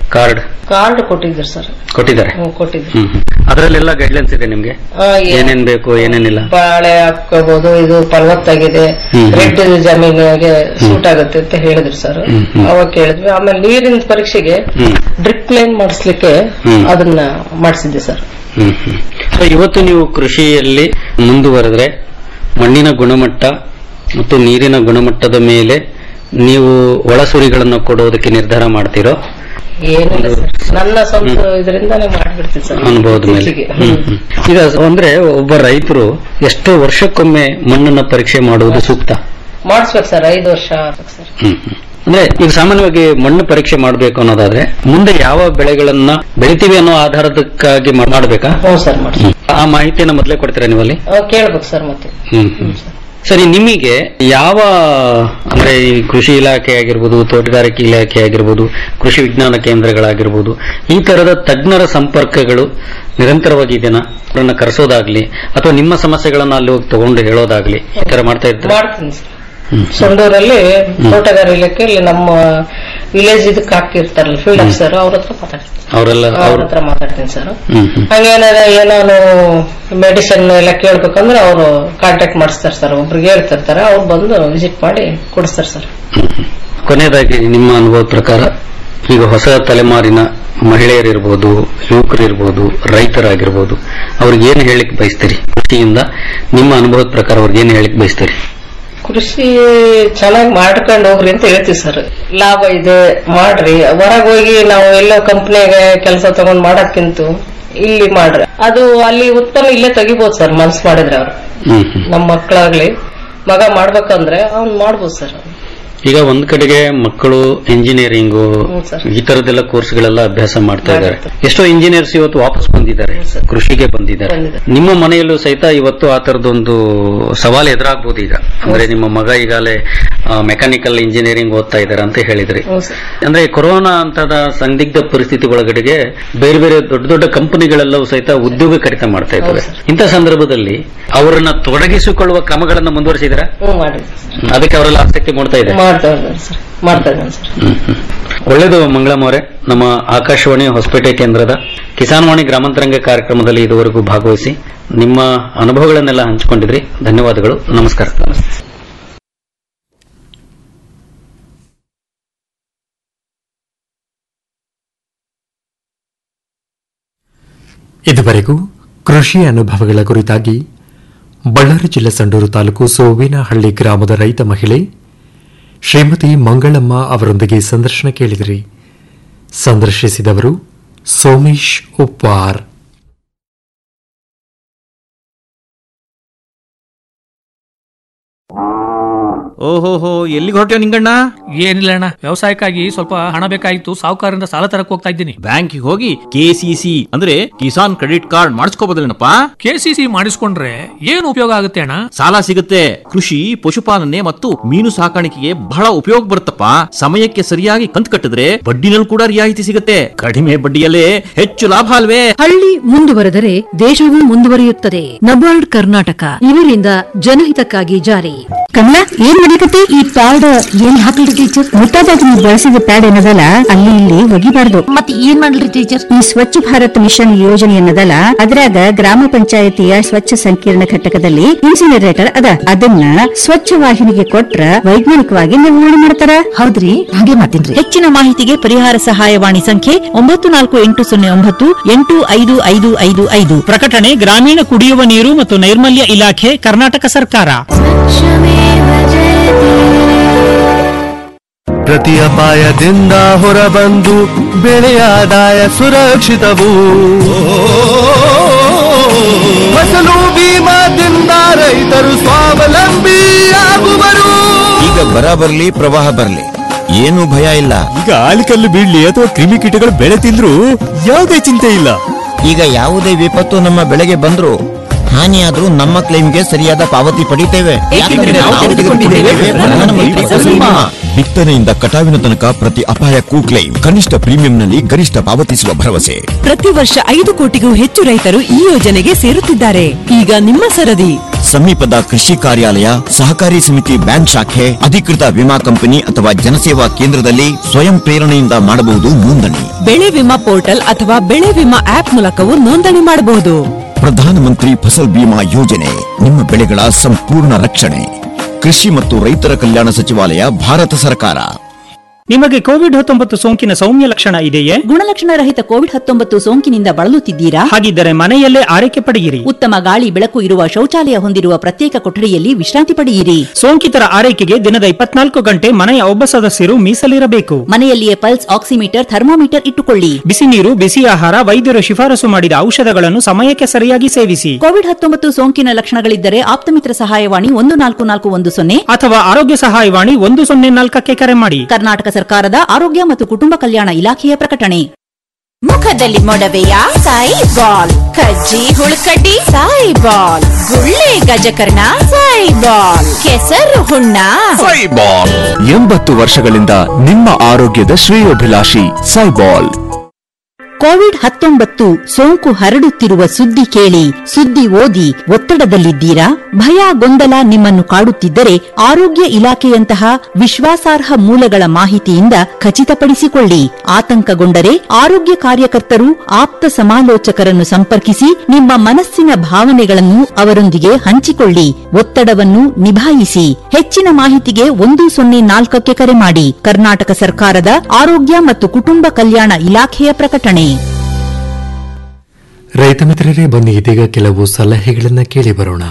ಕಾರ್ಡ್ ಕಾರ್ಡ್ ಕೊಟ್ಟಿದ್ರು ಸರ್ ಕೊಟ್ಟಿದ್ದಾರೆ ಹ್ಮ್, ಕೊಟ್ಟಿದ್ರು ಹ್ಮ್ ಹ್ಮ್. ಅದರಲ್ಲೆಲ್ಲ ಗೈಡ್ಲೈನ್ಸ್ ಇದೆ ನಿಮ್ಗೆ ಆ, ಏನ್- ಏನೇನ್ ಬೇಕು ಏನೇನಿಲ್ಲ ಬಾಳೆ ಹಾಕೋಬಹುದು ಇದು ಫಲವತ್ತಾಗಿದೆ ಹ್ಮ್. ರೆಡ್ ಜಮೀನಿಗೆ ಸೂಟ್ ಆಗುತ್ತೆ ಅಂತ ಹೇಳಿದ್ರು ಸರ್ ಹ್ಮ್, ಹ್ಮ್. ಅವಾಗ ಕೇಳಿದ್ವಿ ಆಮೇಲೆ ನೀರಿನ ಪರೀಕ್ಷೆಗೆ ಹ್ಮ್ ಡ್ರಿಪ್ ಲೈನ್ ಮಾಡಿಸ್ಲಿಕ್ಕೆ ಹ್ಮ್. ಅದನ್ನ ಮಾಡಿಸಿದ್ದೆ ಸರ್ ಹ್ಮ್ ಹ್ಮ್. ಸೊ ಇವತ್ತು ನೀವು ಕೃಷಿಯಲ್ಲಿ ಮುಂದುವರೆದ್ರೆ ಮಣ್ಣಿನ ಗುಣಮಟ್ಟ ಮತ್ತು ನೀರಿನ ಗುಣಮಟ್ಟದ ಮೇಲೆ ನೀವು ಒಳಸುರಿಗಳನ್ನು ಕೊಡೋದಕ್ಕೆ ನಿರ್ಧಾರ ಮಾಡ್ತಿರೋ ಏನಿಲ್ಲ ಸರ್ ನನ್ನ ಸ್ವಂತ ಇದರಿಂದಾನೇ ಮಾಡ್ಬಿಡ್ತೀನಿ ಸರ್ ಅನುಭವದ ಮೇಲೆ ಇತ್ತೀಚೆಗೆ. ಹ್ಮ್, ಹ್ಮ್. ಈಗ ಅಂದ್ರೆ ಒಬ್ಬ ರೈತರು ಎಷ್ಟೋ ವರ್ಷಕ್ಕೊಮ್ಮೆ ಮಣ್ಣನ್ನ ಪರೀಕ್ಷೆ ಮಾಡುವುದು ಸೂಕ್ತ ಮಾಡಿಸ್ಬೇಕು ಸರ್ ಐದು ವರ್ಷ ಆಗ್ಬೇಕು ಸರ್ ಹ್ಮ್, ಹ್ಮ್. ಅಂದ್ರೆ ಈಗ ಸಾಮಾನ್ಯವಾಗಿ ಮಣ್ಣು ಪರೀಕ್ಷೆ ಮಾಡಬೇಕು ಅನ್ನೋದಾದ್ರೆ ಮುಂದೆ ಯಾವ ಬೆಳೆಗಳನ್ನ ಬೆಳಿತೀವಿ ಅನ್ನೋ ಆಧಾರದಕ್ಕಾಗಿ ಮಾಡ್- ಮಾಡ್ಬೇಕಾ ಹ್ಞೂ ಸರ್ ಮಾಡಿ ಹ್ಮ್. ಆ ಮಾಹಿತಿಯನ್ನ ಮೊದಲೇ ಕೊಡ್ತೀರಾ ನೀವಲ್ಲಿ ಕೇಳ್ಬೇಕು ಸರ್ ಮತ್ತೆ ಹ್ಮ್ ಹ್ಮ್. ಸರಿ ನಿಮಗೆ ಯಾವ ಅಂದ್ರೆ ಈ ಕೃಷಿ ಇಲಾಖೆ ಆಗಿರ್ಬೋದು ತೋಟಗಾರಿಕೆ ಇಲಾಖೆ ಆಗಿರ್ಬೋದು ಕೃಷಿ ವಿಜ್ಞಾನ ಕೇಂದ್ರಗಳಾಗಿರ್ಬೋದು ಈ ತರದ ತಜ್ಞರ ಸಂಪರ್ಕಗಳು ನಿರಂತರವಾಗಿ ಇದೆನಾ ಅವರನ್ನ ಕರೆಸೋದಾಗ್ಲಿ ಅಥವಾ ನಿಮ್ಮ ಸಮಸ್ಯೆಗಳನ್ನ ಅಲ್ಲಿ ಹೋಗಿ ತಗೊಂಡು ಹೇಳೋದಾಗ್ಲಿ ಈ ತರ ಮಾಡ್ತಾ ಇರ್ತಾರೆ ಮಾಡ್ತೀನಿ ಸರ್ ಸೊಂಡೂರಲ್ಲಿ ತೋಟಗಾರಿಕೆ ಇಲಾಖೆಯಲ್ಲಿ ನಮ್ಮ ವಿಲೇಜ್ ಇದಕ್ಕೆ ಹಾಕಿರ್ತಾರಲ್ಲ ಫೀಲ್ಡ್ ಆಫೀಸರ್ ಅವ್ರ ಹತ್ರ ಮಾತಾಡ್ತೀನಿ ಅವರೆಲ್ಲ ಅವ್ರ ಅವ್ರ ಹತ್ರ ಮಾತಾಡ್ತೀನಿ ಸರ್ ಹ್ಮ್ ಹ್ಮ್ ಹಂಗೇನಾರ ಏನಾನು ಮೆಡಿಸಿನ್ ಎಲ್ಲ ಕೇಳ್ಬೇಕಂದ್ರೆ ಅವರು ಕಾಂಟ್ಯಾಕ್ಟ್ ಮಾಡಿಸ್ತಾರೆ ಸರ್ ಒಬ್ರಿಗೆ ಹೇಳ್ತಿರ್ತಾರೆ ಅವ್ರು ಬಂದು ವಿಸಿಟ್ ಮಾಡಿ ಕೊಡಿಸ್ತಾರೆ ಸರ್ ಕೊನೆಯದಾಗಿ ನಿಮ್ಮ ಅನುಭವದ ಪ್ರಕಾರ ಈಗ ಹೊಸ ತಲೆಮಾರಿನ ಮಹಿಳೆಯರಿರ್ಬೋದು ಯುವಕರಿರ್ಬೋದು ರೈತರಾಗಿರ್ಬೋದು ಅವ್ರಿಗೆ ಏನು ಹೇಳಿಕ್ ಬಯಸ್ತೀರಿ ಕೃಷಿಯಿಂದ ನಿಮ್ಮ ಅನುಭವದ ಪ್ರಕಾರ ಅವ್ರಿಗೆ ಏನು ಹೇಳಿಕ್ ಬಯಸ್ತೀರಿ ಕೃಷಿ ಚೆನ್ನಾಗಿ ಮಾಡ್ಕೊಂಡು ಹೋಗ್ರಿ ಅಂತ ಹೇಳ್ತೀವಿ ಸರ್ ಲಾಭ ಇದೆ ಮಾಡ್ರಿ ಹೊರಗೆ ಹೋಗಿ ನಾವು ಎಲ್ಲೋ ಕಂಪ್ನಿಗೆ ಕೆಲಸ ತಗೊಂಡ್ ಮಾಡಕ್ಕಿಂತ ಇಲ್ಲಿ ಮಾಡ್ರಿ ಅದು ಅಲ್ಲಿ ಉತ್ಪನ್ನ ಇಲ್ಲೇ ತೆಗಿಬೋದು ಸರ್ ಮನ್ಸ್ ಮಾಡಿದ್ರೆ ಅವ್ರು ಹ್ಮ್ ಹ್ಮ್. ನಮ್ಮ ಮಕ್ಕಳಾಗ್ಲಿ ಮಗ ಮಾಡ್ಬೇಕಂದ್ರೆ ಅವ್ನ್ ಮಾಡ್ಬೋದು ಸರ್ ಈಗ ಒಂದ್ ಕಡೆಗೆ ಮಕ್ಕಳು ಇಂಜಿನಿಯರಿಂಗು ಹ್ಮ್ ಸರ್. ಈ ತರದೆಲ್ಲ ಕೋರ್ಸ್ಗಳೆಲ್ಲ ಅಭ್ಯಾಸ ಮಾಡ್ತಾ ಇದ್ದಾರೆ ಎಷ್ಟೋ ಇಂಜಿನಿಯರ್ಸ್ ಇವತ್ತು ವಾಪಸ್ ಬಂದಿದ್ದಾರೆ ಕೃಷಿಗೆ ಬಂದಿದ್ದಾರೆ ನಿಮ್ಮ ಮನೆಯಲ್ಲೂ ಸಹಿತ ಇವತ್ತು ಆ ತರದೊಂದು ಸವಾಲು ಎದುರಾಗ್ಬೋದು ಈಗ ಅಂದ್ರೆ ನಿಮ್ಮ ಮಗ ಈಗಾಗಲೇ ಮೆಕ್ಯಾನಿಕಲ್ ಇಂಜಿನಿಯರಿಂಗ್ ಓದ್ತಾ ಇದ್ದಾರೆ ಅಂತ ಹೇಳಿದ್ರಿ ಹ್ಞೂ ಸರ್ ಅಂದ್ರೆ ಕೊರೋನಾ ಅಂತದ ಸಂದಿಗ್ಧ ಪರಿಸ್ಥಿತಿ ಒಳಗಡೆಗೆ ಬೇರೆ ಬೇರೆ ದೊಡ್ಡ ದೊಡ್ಡ ಕಂಪನಿಗಳೆಲ್ಲವೂ ಸಹಿತ ಉದ್ಯೋಗ ಕಡಿತ ಮಾಡ್ತಾ ಇದ್ದಾವೆ ಇಂಥ ಸಂದರ್ಭದಲ್ಲಿ ಅವರನ್ನ ತೊಡಗಿಸಿಕೊಳ್ಳುವ ಕ್ರಮಗಳನ್ನ ಮುಂದುವರಿಸಿದ್ರ ಹ್ಞೂ ಮಾಡಿ ಅದಕ್ಕೆ ಅವರೆಲ್ಲ ಆಸಕ್ತಿ ಮೂಡ್ತಾ ಇದೆ ಮಾಡ್ತಾ ಇದ್ದಾರೆ ಸರ್ ಮಾಡ್ತಾ ಇದ್ದಾನೆ ಸರ್ ಹ್ಮ್, ಹ್ಮ್. ಒಳ್ಳೇದು ಮಂಗಳಮ್ಮ ಅವರೇ ನಮ್ಮ ಆಕಾಶವಾಣಿ ಹೊಸಪೇಟೆ ಕೇಂದ್ರದ ಕಿಸಾನ್ ವಾಣಿ ಗ್ರಾಮಾಂತರಂಗ ಕಾರ್ಯಕ್ರಮದಲ್ಲಿ ಇದುವರೆಗೂ ಭಾಗವಹಿಸಿ ನಿಮ್ಮ ಅನುಭವಗಳನ್ನೆಲ್ಲ ಹಂಚಿಕೊಂಡಿದ್ರಿ ಧನ್ಯವಾದಗಳು ನಮಸ್ಕಾರ ಇದುವರೆಗೂ ಕೃಷಿ ಅನುಭವಗಳ ಕುರಿತಾಗಿ ಬಳ್ಳಾರಿ ಜಿಲ್ಲೆ ಸಂಡೂರು ತಾಲೂಕು ಸೋವಿನಹಳ್ಳಿ ಗ್ರಾಮದ ರೈತ ಮಹಿಳೆ ಶ್ರೀಮತಿ ಮಂಗಳಮ್ಮ ಅವರೊಂದಿಗೆ ಸಂದರ್ಶನ ಕೇಳಿದಿರಿ ಸಂದರ್ಶಿಸಿದವರು ಸೋಮೇಶ್ ಉಪ್ವಾರ್ ಓಹೋಹೋ ಎಲ್ಲಿಗೆ ಹೊರಟ್ಯೋ ನಿಂಗಣ್ಣ ಏನಿಲ್ಲ ಅಣ್ಣ ವ್ಯವಸಾಯಕ್ಕಾಗಿ ಸ್ವಲ್ಪ ಹಣ ಬೇಕಾಗಿತ್ತು ಸಾಹುಕಾರರಿಂದ ಸಾಲ ತರಕ್ ಹೋಗ್ತಾ ಇದ್ದೀನಿ ಬ್ಯಾಂಕಿಗೆ ಹೋಗಿ ಕೆಸಿಸಿ ಅಂದ್ರೆ ಕಿಸಾನ್ ಕ್ರೆಡಿಟ್ ಕಾರ್ಡ್ ಮಾಡಿಸ್ಕೋಬೋದಲ್ಲೇನಪ್ಪ ಕೆಸಿಸಿ ಮಾಡಿಸ್ಕೊಂಡ್ರೆ ಏನು ಉಪಯೋಗ ಆಗುತ್ತೆ ಅಣ್ಣ ಸಾಲ ಸಿಗುತ್ತೆ ಕೃಷಿ ಪಶುಪಾಲನೆ ಮತ್ತು ಮೀನು ಸಾಕಾಣಿಕೆಗೆ ಬಹಳ ಉಪಯೋಗ ಬರುತ್ತಪ್ಪ ಸಮಯಕ್ಕೆ ಸರಿಯಾಗಿ ಕಂತು ಕಟ್ಟಿದ್ರೆ ಬಡ್ಡಿನಲ್ಲಿ ಕೂಡ ರಿಯಾಯಿತಿ ಸಿಗುತ್ತೆ ಕಡಿಮೆ ಬಡ್ಡಿಯಲ್ಲೇ ಹೆಚ್ಚು ಲಾಭ ಅಲ್ವೇ ಹಳ್ಳಿ ಮುಂದುವರೆದರೆ ದೇಶವೂ ಮುಂದುವರಿಯುತ್ತದೆ ನಬಾರ್ಡ್ ಕರ್ನಾಟಕ ಇವರಿಂದ ಜನಹಿತಕ್ಕಾಗಿ ಜಾರಿ ಕಮಲ ಏನ್ ನಡೀತೈತಿ ಈ ಪ್ಯಾಡ್ ಏನ್ ಹಾಕಲ್ರಿ ಟೀಚರ್ ಮುಟ್ಟಾದಾಗ ನೀವು ಬಳಸಿದ ಪ್ಯಾಡ್ ಏನದಲ್ಲ ಅಲ್ಲಿ ಇಲ್ಲಿ ಒಗಿಬಾರ್ದು ಮತ್ತೆ ಏನ್ ಮಾಡ್ಲಿ ಟೀಚರ್ ಈ ಸ್ವಚ್ಛ ಭಾರತ್ ಮಿಷನ್ ಯೋಜನೆ ಅನ್ನದಲ್ಲ ಅದ್ರಾಗ ಗ್ರಾಮ ಪಂಚಾಯತಿಯ ಸ್ವಚ್ಛ ಸಂಕೀರ್ಣ ಘಟಕದಲ್ಲಿ ಇನ್ಸಿನರೇಟರ್ ಅದ ಅದನ್ನ ಸ್ವಚ್ಛ ವಾಹಿನಿಗೆ ಕೊಟ್ರ ವೈಜ್ಞಾನಿಕವಾಗಿ ನಿರ್ವಹಣೆ ಮಾಡ್ತಾರ ಹೌದ್ರಿ ಹಾಗೆ ಮಾತಿನ್ರಿ ಹೆಚ್ಚಿನ ಮಾಹಿತಿಗೆ ಪರಿಹಾರ ಸಹಾಯವಾಣಿ ಸಂಖ್ಯೆ ಒಂಬತ್ತು ನಾಲ್ಕು ಎಂಟು ಸೊನ್ನೆ ಒಂಬತ್ತು ಎಂಟು ಐದು ಐದು ಐದು ಐದು ಪ್ರಕಟಣೆ ಗ್ರಾಮೀಣ ಕುಡಿಯುವ ನೀರು ಮತ್ತು ನೈರ್ಮಲ್ಯ ಇಲಾಖೆ ಕರ್ನಾಟಕ ಸರ್ಕಾರ ಪ್ರತಿ ಅಪಾಯದಿಂದ ಹೊರಬಂದು ಬೆಳೆಯ ಆದಾಯ ಸುರಕ್ಷಿತವು ಫಸಲು ಬೀಮಾದಿಂದ ರೈತರು ಸ್ವಾವಲಂಬಿ ಆಗುವರು ಈಗ ಬರ ಬರ್ಲಿ ಪ್ರವಾಹ ಬರ್ಲಿ ಏನು ಭಯ ಇಲ್ಲ ಈಗ ಆಲಿಕಲ್ಲು ಬೀಳ್ಲಿ ಅಥವಾ ಕ್ರಿಮಿಕೀಟಗಳು ಬೆಳೆ ತಿಂದ್ರು ಯಾವುದೇ ಚಿಂತೆ ಇಲ್ಲ ಈಗ ಯಾವುದೇ ವಿಪತ್ತು ನಮ್ಮ ಬೆಳೆಗೆ ಬಂದ್ರು ಹಾನಿಯಾದ್ರೂ ನಮ್ಮ ಕ್ಲೈಮ್ಗೆ ಸರಿಯಾದ ಪಾವತಿ ಪಡಿತೇವೆ ಯಾಕಂದ್ರೆ ನಾವು ತೆಗೆದುಕೊಂಡಿದ್ದೇವೆ ಪ್ರಧಾನಮಂತ್ರಿ ಫಸಲ್ ಬಿಮಾ. ಬಿತ್ತನೆಯಿಂದ ಕಟಾವಿನ ತನಕ ಪ್ರತಿ ಅಪಾಯಕ್ಕೂ ಕ್ಲೈಮ್ ಕನಿಷ್ಠ ಪ್ರೀಮಿಯಂನಲ್ಲಿ ಗರಿಷ್ಠ ಪಾವತಿಸುವ ಭರವಸೆ ಪ್ರತಿ ವರ್ಷ ಐದು ಕೋಟಿಗೂ ಹೆಚ್ಚು ರೈತರು ಈ ಯೋಜನೆಗೆ ಸೇರುತ್ತಿದ್ದಾರೆ ಈಗ ನಿಮ್ಮ ಸರದಿ ಸಮೀಪದ ಕೃಷಿ ಕಾರ್ಯಾಲಯ ಸಹಕಾರಿ ಸಮಿತಿ ಬ್ಯಾಂಕ್ ಶಾಖೆ ಅಧಿಕೃತ ವಿಮಾ ಕಂಪನಿ ಅಥವಾ ಜನಸೇವಾ ಕೇಂದ್ರದಲ್ಲಿ ಸ್ವಯಂ ಪ್ರೇರಣೆಯಿಂದ ಮಾಡಬಹುದು ನೋಂದಣಿ ಬೆಳೆ ವಿಮಾ ಪೋರ್ಟಲ್ ಅಥವಾ ಬೆಳೆ ವಿಮಾ ಆಪ್ ಮೂಲಕವೂ ನೋಂದಣಿ ಮಾಡಬಹುದು ಪ್ರಧಾನಮಂತ್ರಿ ಫಸಲ್ ಬಿಮಾ ಯೋಜನೆ ನಿಮ್ಮ ಬೆಳೆಗಳ ಸಂಪೂರ್ಣ ರಕ್ಷಣೆ ಕೃಷಿ ಮತ್ತು ರೈತರ ಕಲ್ಯಾಣ ಸಚಿವಾಲಯ ಭಾರತ ಸರ್ಕಾರ ನಿಮಗೆ ಕೋವಿಡ್ ಹತ್ತೊಂಬತ್ತು ಸೋಂಕಿನ ಸೌಮ್ಯ ಲಕ್ಷಣ ಇದೆಯೇ ಗುಣಲಕ್ಷಣ ರಹಿತ ಕೋವಿಡ್ ಹತ್ತೊಂಬತ್ತು ಸೋಂಕಿನಿಂದ ಬಳಲುತ್ತಿದ್ದೀರಾ ಹಾಗಿದ್ದರೆ ಮನೆಯಲ್ಲೇ ಆರೈಕೆ ಪಡೆಯಿರಿ ಉತ್ತಮ ಗಾಳಿ ಬೆಳಕು ಇರುವ ಶೌಚಾಲಯ ಹೊಂದಿರುವ ಪ್ರತ್ಯೇಕ ಕೊಠಡಿಯಲ್ಲಿ ವಿಶ್ರಾಂತಿ ಪಡೆಯಿರಿ ಸೋಂಕಿತರ ಆರೈಕೆಗೆ ದಿನದ ಇಪ್ಪತ್ನಾಲ್ಕು ಗಂಟೆ ಮನೆಯ ಒಬ್ಬ ಸದಸ್ಯರು ಮೀಸಲಿರಬೇಕು ಮನೆಯಲ್ಲಿಯೇ ಪಲ್ಸ್ ಆಕ್ಸಿಮೀಟರ್ ಥರ್ಮೋಮೀಟರ್ ಇಟ್ಟುಕೊಳ್ಳಿ ಬಿಸಿ ನೀರು ಬಿಸಿ ಆಹಾರ ವೈದ್ಯರು ಶಿಫಾರಸು ಮಾಡಿದ ಔಷಧಗಳನ್ನು ಸಮಯಕ್ಕೆ ಸರಿಯಾಗಿ ಸೇವಿಸಿ ಕೋವಿಡ್ ಹತ್ತೊಂಬತ್ತು ಸೋಂಕಿನ ಲಕ್ಷಣಗಳಿದ್ದರೆ ಆಪ್ತಮಿತ್ರ ಸಹಾಯವಾಣಿ ಒಂದು ನಾಲ್ಕು ನಾಲ್ಕು ಒಂದು ಸೊನ್ನೆ ಅಥವಾ ಆರೋಗ್ಯ ಸಹಾಯವಾಣಿ ಒಂದು ಸೊನ್ನೆ ನಾಲ್ಕಕ್ಕೆ ಕರೆ ಮಾಡಿ ಕರ್ನಾಟಕ ಸರ್ಕಾರದ ಆರೋಗ್ಯ ಮತ್ತು ಕುಟುಂಬ ಕಲ್ಯಾಣ ಇಲಾಖೆಯ ಪ್ರಕಟಣೆ ಮುಖದಲ್ಲಿ ಮೊಡವೆಯ ಸಾಯಿ ಬಾಲ್ ಕಜ್ಜಿ ಹುಳುಕಡ್ಡಿ ಸಾಯಿ ಬಾಲ್ ಗುಳ್ಳೆ ಗಜಕರ್ಣ ಸಾಯಿ ಬಾಲ್ ಕೆಸರು ಹುಣ್ಣ ಎಂಬತ್ತು ವರ್ಷಗಳಿಂದ ನಿಮ್ಮ ಆರೋಗ್ಯದ ಶ್ರೇಯೋಭಿಲಾಷಿ ಸೈಬಾಲ್ ಕೋವಿಡ್ ಹತ್ತೊಂಬತ್ತು ಸೋಂಕು ಹರಡುತ್ತಿರುವ ಸುದ್ದಿ ಕೇಳಿ ಸುದ್ದಿ ಓದಿ ಒತ್ತಡದಲ್ಲಿದ್ದೀರಾ ಭಯ ಗೊಂದಲ ನಿಮ್ಮನ್ನು ಕಾಡುತ್ತಿದ್ದರೆ ಆರೋಗ್ಯ ಇಲಾಖೆಯಂತಹ ವಿಶ್ವಾಸಾರ್ಹ ಮೂಲಗಳ ಮಾಹಿತಿಯಿಂದ ಖಚಿತಪಡಿಸಿಕೊಳ್ಳಿ ಆತಂಕಗೊಂಡರೆ ಆರೋಗ್ಯ ಕಾರ್ಯಕರ್ತರು ಆಪ್ತ ಸಮಾಲೋಚಕರನ್ನು ಸಂಪರ್ಕಿಸಿ ನಿಮ್ಮ ಮನಸ್ಸಿನ ಭಾವನೆಗಳನ್ನು ಅವರೊಂದಿಗೆ ಹಂಚಿಕೊಳ್ಳಿ ಒತ್ತಡವನ್ನು ನಿಭಾಯಿಸಿ ಹೆಚ್ಚಿನ ಮಾಹಿತಿಗೆ ಒಂದು ಸೊನ್ನೆ ನಾಲ್ಕಕ್ಕೆ ಕರೆ ಮಾಡಿ ಕರ್ನಾಟಕ ಸರ್ಕಾರದ ಆರೋಗ್ಯ ಮತ್ತು ಕುಟುಂಬ ಕಲ್ಯಾಣ ಇಲಾಖೆಯ ಪ್ರಕಟಣೆ ರೈತ ಮಿತ್ರರೇ ಬನ್ನಿ ಇದೀಗ ಕೆಲವು ಸಲಹೆಗಳನ್ನು ಕೇಳಿ ಬರೋಣ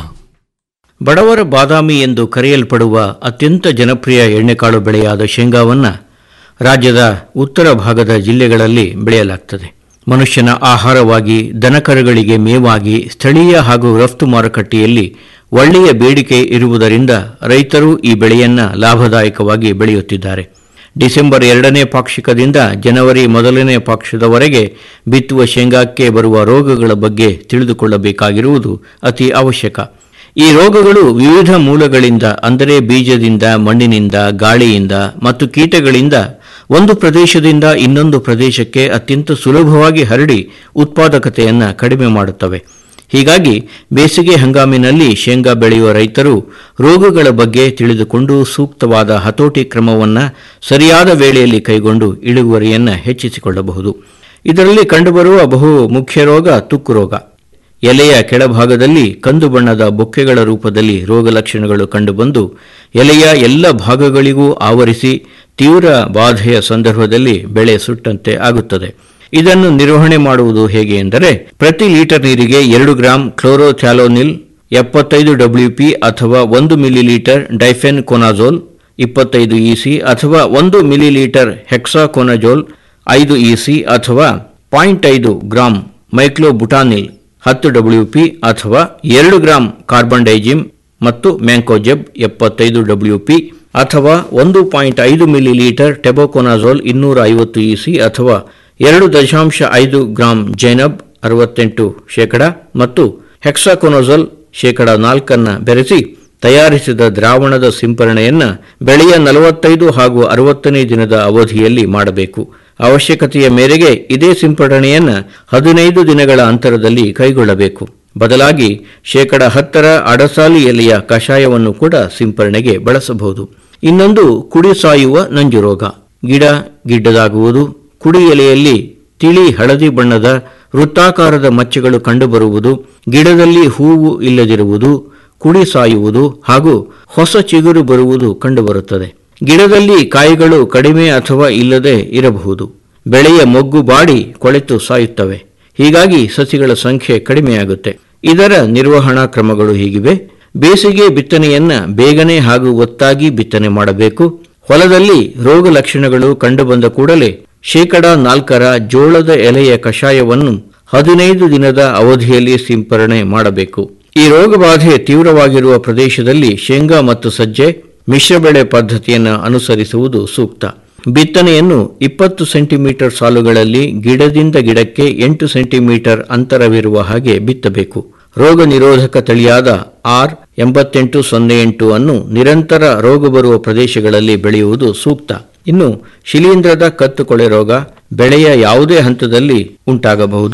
ಬಡವರ ಬಾದಾಮಿ ಎಂದು ಕರೆಯಲ್ಪಡುವ ಅತ್ಯಂತ ಜನಪ್ರಿಯ ಎಣ್ಣೆಕಾಳು ಬೆಳೆಯಾದ ಶೇಂಗಾವನ್ನು ರಾಜ್ಯದ ಉತ್ತರ ಭಾಗದ ಜಿಲ್ಲೆಗಳಲ್ಲಿ ಬೆಳೆಯಲಾಗ್ತದೆ ಮನುಷ್ಯನ ಆಹಾರವಾಗಿ ದನಕರುಗಳಿಗೆ ಮೇವಾಗಿ ಸ್ಥಳೀಯ ಹಾಗೂ ರಫ್ತು ಮಾರುಕಟ್ಟೆಯಲ್ಲಿ ಒಳ್ಳೆಯ ಬೇಡಿಕೆ ಇರುವುದರಿಂದ ರೈತರು ಈ ಬೆಳೆಯನ್ನ ಲಾಭದಾಯಕವಾಗಿ ಬೆಳೆಯುತ್ತಿದ್ದಾರೆ ಡಿಸೆಂಬರ್ ಎರಡನೇ ಪಾಕ್ಷಿಕದಿಂದ ಜನವರಿ ಮೊದಲನೇ ಪಾಕ್ಷದವರೆಗೆ ಬಿತ್ತುವ ಶೇಂಗಾಕ್ಕೆ ಬರುವ ರೋಗಗಳ ಬಗ್ಗೆ ತಿಳಿದುಕೊಳ್ಳಬೇಕಾಗಿರುವುದು ಅತಿ ಅವಶ್ಯಕ ಈ ರೋಗಗಳು ವಿವಿಧ ಮೂಲಗಳಿಂದ ಅಂದರೆ ಬೀಜದಿಂದ ಮಣ್ಣಿನಿಂದ ಗಾಳಿಯಿಂದ ಮತ್ತು ಕೀಟಗಳಿಂದ ಒಂದು ಪ್ರದೇಶದಿಂದ ಇನ್ನೊಂದು ಪ್ರದೇಶಕ್ಕೆ ಅತ್ಯಂತ ಸುಲಭವಾಗಿ ಹರಡಿ ಉತ್ಪಾದಕತೆಯನ್ನು ಕಡಿಮೆ ಮಾಡುತ್ತವೆ ಹೀಗಾಗಿ ಬೇಸಿಗೆ ಹಂಗಾಮಿನಲ್ಲಿ ಶೇಂಗಾ ಬೆಳೆಯುವ ರೈತರು ರೋಗಗಳ ಬಗ್ಗೆ ತಿಳಿದುಕೊಂಡು ಸೂಕ್ತವಾದ ಹತೋಟಿ ಕ್ರಮವನ್ನು ಸರಿಯಾದ ವೇಳೆಯಲ್ಲಿ ಕೈಗೊಂಡು ಇಳುವರಿಯನ್ನು ಹೆಚ್ಚಿಸಿಕೊಳ್ಳಬಹುದು ಇದರಲ್ಲಿ ಕಂಡುಬರುವ ಬಹು ಮುಖ್ಯ ರೋಗ ತುಕ್ಕು ರೋಗ ಎಲೆಯ ಕೆಳಭಾಗದಲ್ಲಿ ಕಂದು ಬಣ್ಣದ ಬೊಕ್ಕೆಗಳ ರೂಪದಲ್ಲಿ ರೋಗ ಲಕ್ಷಣಗಳು ಕಂಡುಬಂದು ಎಲೆಯ ಎಲ್ಲ ಭಾಗಗಳಿಗೂ ಆವರಿಸಿ ತೀವ್ರ ಬಾಧೆಯ ಸಂದರ್ಭದಲ್ಲಿ ಬೆಳೆ ಸುಟ್ಟಂತೆ ಆಗುತ್ತದೆ ಇದನ್ನು ನಿರ್ವಹಣೆ ಮಾಡುವುದು ಹೇಗೆ ಎಂದರೆ ಪ್ರತಿ ಲೀಟರ್ ನೀರಿಗೆ ಎರಡು ಗ್ರಾಂ ಕ್ಲೋರೋಥ್ಯಾಲೋನಿಲ್ ಎಪ್ಪತ್ತೈದು ಡಬ್ಲ್ಯೂಪಿ ಅಥವಾ ಒಂದು ಮಿಲಿಲೀಟರ್ ಡೈಫೆನ್ ಕೊನಾಜೋಲ್ ಇಪ್ಪತ್ತೈದು ಇಸಿ ಅಥವಾ ಒಂದು ಮಿಲಿಲೀಟರ್ ಹೆಕ್ಸಾಕೊನಜೋಲ್ ಐದು ಇಸಿ ಅಥವಾ ಪಾಯಿಂಟ್ ಐದು ಗ್ರಾಂ ಮೈಕ್ಲೋಬುಟಾನಿಲ್ ಹತ್ತು ಡಬ್ಲ್ಯೂಪಿ ಅಥವಾ ಎರಡು ಗ್ರಾಂ ಕಾರ್ಬನ್ ಡೈಜಿಮ್ ಮತ್ತು ಮ್ಯಾಂಕೋಜೆಬ್ ಎಪ್ಪತ್ತೈದು ಡಬ್ಲ್ಯೂಪಿ ಅಥವಾ ಒಂದು ಪಾಯಿಂಟ್ ಐದು ಮಿಲಿಲೀಟರ್ ಟೆಬೋಕೊನಾಜೋಲ್ ಇನ್ನೂರ ಐವತ್ತು ಇಸಿ ಅಥವಾ ಎರಡು ದಶಾಂಶ ಐದು ಗ್ರಾಂ ಜೈನಬ್ ಅರವತ್ತೆಂಟು ಶೇಕಡ ಮತ್ತು ಹೆಕ್ಸಾಕೊನೋಜಲ್ ಶೇಕಡ ನಾಲ್ಕನ್ನ ಬೆರೆಸಿ ತಯಾರಿಸಿದ ದ್ರಾವಣದ ಸಿಂಪರಣೆಯನ್ನ ಬೆಳೆಯ ನಲವತ್ತೈದು ಹಾಗೂ ಅರವತ್ತನೇ ದಿನದ ಅವಧಿಯಲ್ಲಿ ಮಾಡಬೇಕು ಅವಶ್ಯಕತೆಯ ಮೇರೆಗೆ ಇದೇ ಸಿಂಪಡಣೆಯನ್ನ ಹದಿನೈದು ದಿನಗಳ ಅಂತರದಲ್ಲಿ ಕೈಗೊಳ್ಳಬೇಕು ಬದಲಾಗಿ ಶೇಕಡ ಹತ್ತರ ಅಡಸಾಲಿ ಎಲೆಯ ಕಷಾಯವನ್ನು ಕೂಡ ಸಿಂಪರಣೆಗೆ ಬಳಸಬಹುದು ಇನ್ನೊಂದು ಕುಡಿ ಸಾಯುವ ನಂಜು ರೋಗ ಗಿಡ ಗಿಡ್ಡದಾಗುವುದು ಕುಡಿ ಎಲೆಯಲ್ಲಿ ತಿಳಿ ಹಳದಿ ಬಣ್ಣದ ವೃತ್ತಾಕಾರದ ಮಚ್ಚೆಗಳು ಕಂಡುಬರುವುದು ಗಿಡದಲ್ಲಿ ಹೂವು ಇಲ್ಲದಿರುವುದು ಕುಡಿ ಸಾಯುವುದು ಹಾಗೂ ಹೊಸ ಚಿಗುರು ಬರುವುದು ಕಂಡುಬರುತ್ತದೆ ಗಿಡದಲ್ಲಿ ಕಾಯಿಗಳು ಕಡಿಮೆ ಅಥವಾ ಇಲ್ಲದೆ ಇರಬಹುದು ಬೆಳೆಯ ಮೊಗ್ಗು ಬಾಡಿ ಕೊಳೆತು ಸಾಯುತ್ತವೆ ಹೀಗಾಗಿ ಸಸಿಗಳ ಸಂಖ್ಯೆ ಕಡಿಮೆಯಾಗುತ್ತೆ ಇದರ ನಿರ್ವಹಣಾ ಕ್ರಮಗಳು ಹೀಗಿವೆ ಬೇಸಿಗೆ ಬಿತ್ತನೆಯನ್ನ ಬೇಗನೆ ಹಾಗೂ ಒತ್ತಾಗಿ ಬಿತ್ತನೆ ಮಾಡಬೇಕು ಹೊಲದಲ್ಲಿ ರೋಗ ಲಕ್ಷಣಗಳು ಕಂಡುಬಂದ ಕೂಡಲೇ ಶೇಕಡ ನಾಲ್ಕರ ಜೋಳದ ಎಲೆಯ ಕಷಾಯವನ್ನು ಹದಿನೈದು ದಿನದ ಅವಧಿಯಲ್ಲಿ ಸಿಂಪರಣೆ ಮಾಡಬೇಕು ಈ ರೋಗಬಾಧೆ ತೀವ್ರವಾಗಿರುವ ಪ್ರದೇಶದಲ್ಲಿ ಶೇಂಗಾ ಮತ್ತು ಸಜ್ಜೆ ಮಿಶ್ರ ಬೆಳೆ ಪದ್ಧತಿಯನ್ನು ಅನುಸರಿಸುವುದು ಸೂಕ್ತ ಬಿತ್ತನೆಯನ್ನು ಇಪ್ಪತ್ತು ಸೆಂಟಿಮೀಟರ್ ಸಾಲುಗಳಲ್ಲಿ ಗಿಡದಿಂದ ಗಿಡಕ್ಕೆ ಎಂಟು ಸೆಂಟಿಮೀಟರ್ ಅಂತರವಿರುವ ಹಾಗೆ ಬಿತ್ತಬೇಕು ರೋಗ ನಿರೋಧಕ ತಳಿಯಾದ ಆರ್ ಎಂಬತ್ತೆಂಟು ಸೊನ್ನೆ ಎಂಟು ಅನ್ನು ನಿರಂತರ ರೋಗ ಬರುವ ಪ್ರದೇಶಗಳಲ್ಲಿ ಬೆಳೆಯುವುದು ಸೂಕ್ತ ಇನ್ನು ಶಿಲೀಂಧ್ರದ ಕತ್ತು ಕೊಳೆ ರೋಗ ಬೆಳೆಯ ಯಾವುದೇ ಹಂತದಲ್ಲಿ ಉಂಟಾಗಬಹುದು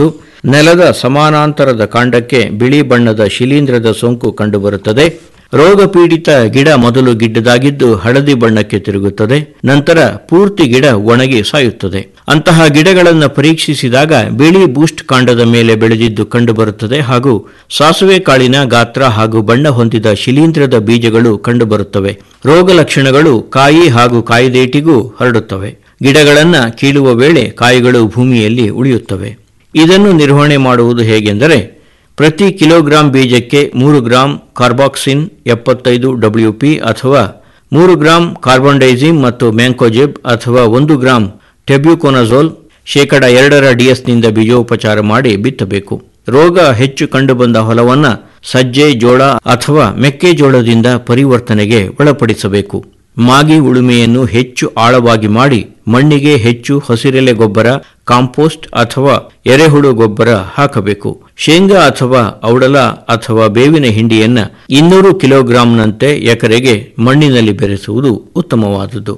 ನೆಲದ ಸಮಾನಾಂತರದ ಕಾಂಡಕ್ಕೆ ಬಿಳಿ ಬಣ್ಣದ ಶಿಲೀಂಧ್ರದ ಸೋಂಕು ಕಂಡುಬರುತ್ತದೆ ರೋಗ ಪೀಡಿತ ಗಿಡ ಮೊದಲು ಗಿಡ್ಡದಾಗಿದ್ದು ಹಳದಿ ಬಣ್ಣಕ್ಕೆ ತಿರುಗುತ್ತದೆ ನಂತರ ಪೂರ್ತಿ ಗಿಡ ಒಣಗಿ ಸಾಯುತ್ತದೆ ಅಂತಹ ಗಿಡಗಳನ್ನು ಪರೀಕ್ಷಿಸಿದಾಗ ಬಿಳಿ ಬೂಸ್ಟ್ ಕಾಂಡದ ಮೇಲೆ ಬೆಳೆದಿದ್ದು ಕಂಡುಬರುತ್ತದೆ ಹಾಗೂ ಸಾಸುವೆ ಕಾಳಿನ ಗಾತ್ರ ಹಾಗೂ ಬಣ್ಣ ಹೊಂದಿದ ಶಿಲೀಂಧ್ರದ ಬೀಜಗಳು ಕಂಡುಬರುತ್ತವೆ ರೋಗ ಲಕ್ಷಣಗಳು ಕಾಯಿ ಹಾಗೂ ಕಾಯಿದೇಟಿಗೂ ಹರಡುತ್ತವೆ ಗಿಡಗಳನ್ನು ಕೀಳುವ ವೇಳೆ ಕಾಯಿಗಳು ಭೂಮಿಯಲ್ಲಿ ಉಳಿಯುತ್ತವೆ ಇದನ್ನು ನಿರ್ವಹಣೆ ಮಾಡುವುದು ಹೇಗೆಂದರೆ ಪ್ರತಿ ಕಿಲೋಗ್ರಾಂ ಬೀಜಕ್ಕೆ ಮೂರು ಗ್ರಾಂ ಕಾರ್ಬಾಕ್ಸಿನ್ ಎಪ್ಪತ್ತೈದು ಡಬ್ಲ್ಯೂಪಿ ಅಥವಾ ಮೂರು ಗ್ರಾಂ ಕಾರ್ಬನ್ಡೈಸಿಮ್ ಮತ್ತು ಮ್ಯಾಂಕೋಜೆಬ್ ಅಥವಾ ಒಂದು ಗ್ರಾಂ ಟೆಬ್ಯುಕೋನಜೋಲ್ ಶೇಕಡ ಎರಡರ ಡಿಎಸ್ನಿಂದ ಬೀಜೋಪಚಾರ ಮಾಡಿ ಬಿತ್ತಬೇಕು ರೋಗ ಹೆಚ್ಚು ಕಂಡುಬಂದ ಹೊಲವನ್ನ ಸಜ್ಜೆ ಜೋಳ ಅಥವಾ ಮೆಕ್ಕೆಜೋಳದಿಂದ ಪರಿವರ್ತನೆಗೆ ಒಳಪಡಿಸಬೇಕು ಮಾಗಿ ಉಳುಮೆಯನ್ನು ಹೆಚ್ಚು ಆಳವಾಗಿ ಮಾಡಿ ಮಣ್ಣಿಗೆ ಹೆಚ್ಚು ಹಸಿರೆಲೆ ಗೊಬ್ಬರ ಕಾಂಪೋಸ್ಟ್ ಅಥವಾ ಎರೆಹುಳು ಗೊಬ್ಬರ ಹಾಕಬೇಕು ಶೇಂಗಾ ಅಥವಾ ಔಡಲ ಅಥವಾ ಬೇವಿನ ಹಿಂಡಿಯನ್ನ ಇನ್ನೂರು ಕಿಲೋಗ್ರಾಂನಂತೆ ಎಕರೆಗೆ ಮಣ್ಣಿನಲ್ಲಿ ಬೆರೆಸುವುದು ಉತ್ತಮವಾದುದು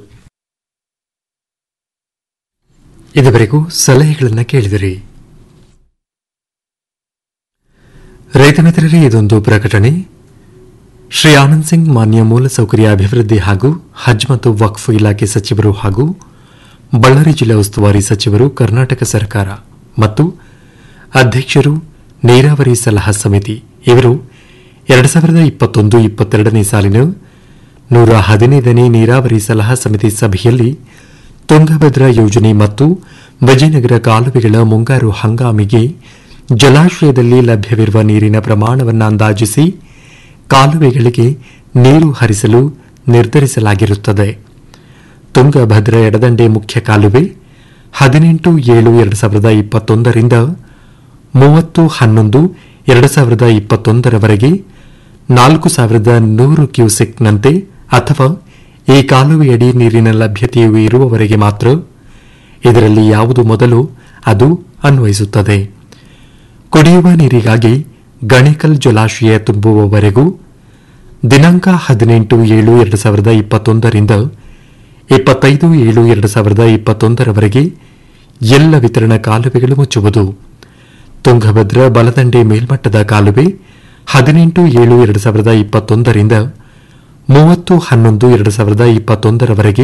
ಇದುವರೆಗೂ ಸಲಹೆಗಳನ್ನು ಕೇಳಿದಿರಿ ರೈತ ಮಿತ್ರರೇ ಇದೊಂದು ಪ್ರಕಟಣೆ ಶ್ರೀ ಆನಂದ್ ಸಿಂಗ್ ಮಾನ್ಯ ಮೂಲಸೌಕರ್ಯ ಅಭಿವೃದ್ಧಿ ಹಾಗೂ ಹಜ್ ಮತ್ತು ವಕ್ಫ್ ಇಲಾಖೆ ಸಚಿವರು ಹಾಗೂ ಬಳ್ಳಾರಿ ಜಿಲ್ಲಾ ಉಸ್ತುವಾರಿ ಸಚಿವರು ಕರ್ನಾಟಕ ಸರ್ಕಾರ ಮತ್ತು ಅಧ್ಯಕ್ಷರು ನೀರಾವರಿ ಸಲಹಾ ಸಮಿತಿ ಇವರು ಎರಡು ಸಾವಿರದ ಇಪ್ಪತ್ತೊಂದು ಇಪ್ಪತ್ತೆರಡನೇ ಸಾಲಿನ ನೂರ ಹದಿನೈದನೇ ನೀರಾವರಿ ಸಲಹಾ ಸಮಿತಿ ಸಭೆಯಲ್ಲಿ ತುಂಗಭದ್ರಾ ಯೋಜನೆ ಮತ್ತು ವಿಜಯನಗರ ಕಾಲುವೆಗಳ ಮುಂಗಾರು ಹಂಗಾಮಿಗೆ ಜಲಾಶಯದಲ್ಲಿ ಲಭ್ಯವಿರುವ ನೀರಿನ ಪ್ರಮಾಣವನ್ನು ಅಂದಾಜಿಸಿ ಕಾಲುವೆಗಳಿಗೆ ನೀರು ಹರಿಸಲು ನಿರ್ಧರಿಸಲಾಗಿರುತ್ತದೆ ತುಂಗಭದ್ರಾ ಎಡದಂಡೆ ಮುಖ್ಯ ಕಾಲುವೆ ಹದಿನೆಂಟು ಏಳು ಎರಡು ಸಾವಿರದ ಇಪ್ಪತ್ತೊಂದರಿಂದ ಮೂವತ್ತು ಹನ್ನೊಂದು ಎರಡು ಸಾವಿರದ ಇಪ್ಪತ್ತೊಂದರವರೆಗೆ ನಾಲ್ಕು ಸಾವಿರದ ನೂರು ಕ್ಯೂಸೆಕ್ನಂತೆ ಅಥವಾ ಈ ಕಾಲುವೆಯಡಿ ನೀರಿನ ಲಭ್ಯತೆಯು ಇರುವವರೆಗೆ ಮಾತ್ರ ಇದರಲ್ಲಿ ಯಾವುದು ಮೊದಲು ಅದು ಅನ್ವಯಿಸುತ್ತದೆ ಕುಡಿಯುವ ನೀರಿಗಾಗಿ ಗಣೇಕಲ್ ಜಲಾಶಯ ತುಂಬುವವರೆಗೂ ದಿನಾಂಕ ಹದಿನೆಂಟು ಏಳು ಎರಡು ಸಾವಿರದ ಇಪ್ಪತ್ತೊಂದರಿಂದ ಇಪ್ಪತ್ತೈದು ಏಳು ಎರಡು ಸಾವಿರದ ಇಪ್ಪತ್ತೊಂದರವರೆಗೆ ಎಲ್ಲ ವಿತರಣಾ ಕಾಲುವೆಗಳು ಮುಚ್ಚುವುದು ತುಂಗಭದ್ರಾ ಬಲದಂಡೆ ಮೇಲ್ಮಟ್ಟದ ಕಾಲುವೆ ಹದಿನೆಂಟು ಏಳು ಎರಡು ಸಾವಿರದ ಇಪ್ಪತ್ತೊಂದರಿಂದ ಮೂವತ್ತು ಹನ್ನೊಂದು ಎರಡು ಸಾವಿರದ ಇಪ್ಪತ್ತೊಂದರವರೆಗೆ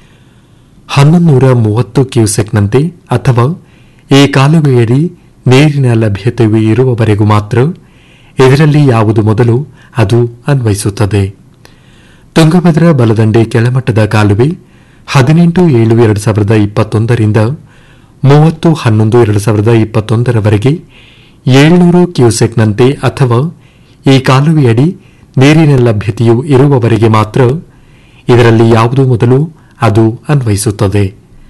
ಹನ್ನೊಂದೂರ ಮೂವತ್ತು ಕ್ಯೂಸೆಕ್ನಂತೆ ಅಥವಾ ಈ ಕಾಲುವೆಯಡಿ ನೀರಿನ ಲಭ್ಯತೆಯು ಇರುವವರೆಗೂ ಮಾತ್ರ ಇದರಲ್ಲಿ ಯಾವುದು ಮೊದಲು ಅದು ಅನ್ವಯಿಸುತ್ತದೆ ತುಂಗಭದ್ರಾ ಬಲದಂಡೆ ಕೆಳಮಟ್ಟದ ಕಾಲುವೆ ಹದಿನೆಂಟು ಏಳು ಎರಡು ಸಾವಿರದ ಇಪ್ಪತ್ತೊಂದರಿಂದ ಮೂವತ್ತು ಹನ್ನೊಂದು ಎರಡು ಸಾವಿರದ ಇಪ್ಪತ್ತೊಂದರವರೆಗೆ ಏಳ್ನೂರು ಕ್ಯೂಸೆಕ್ನಂತೆ ಅಥವಾ ಈ ಕಾಲುವೆಯಡಿ ನೀರಿನ ಲಭ್ಯತೆಯು ಇರುವವರೆಗೆ ಮಾತ್ರ ಇದರಲ್ಲಿ ಯಾವುದು ಮೊದಲು ಅದು ಅನ್ವಯಿಸುತ್ತದೆ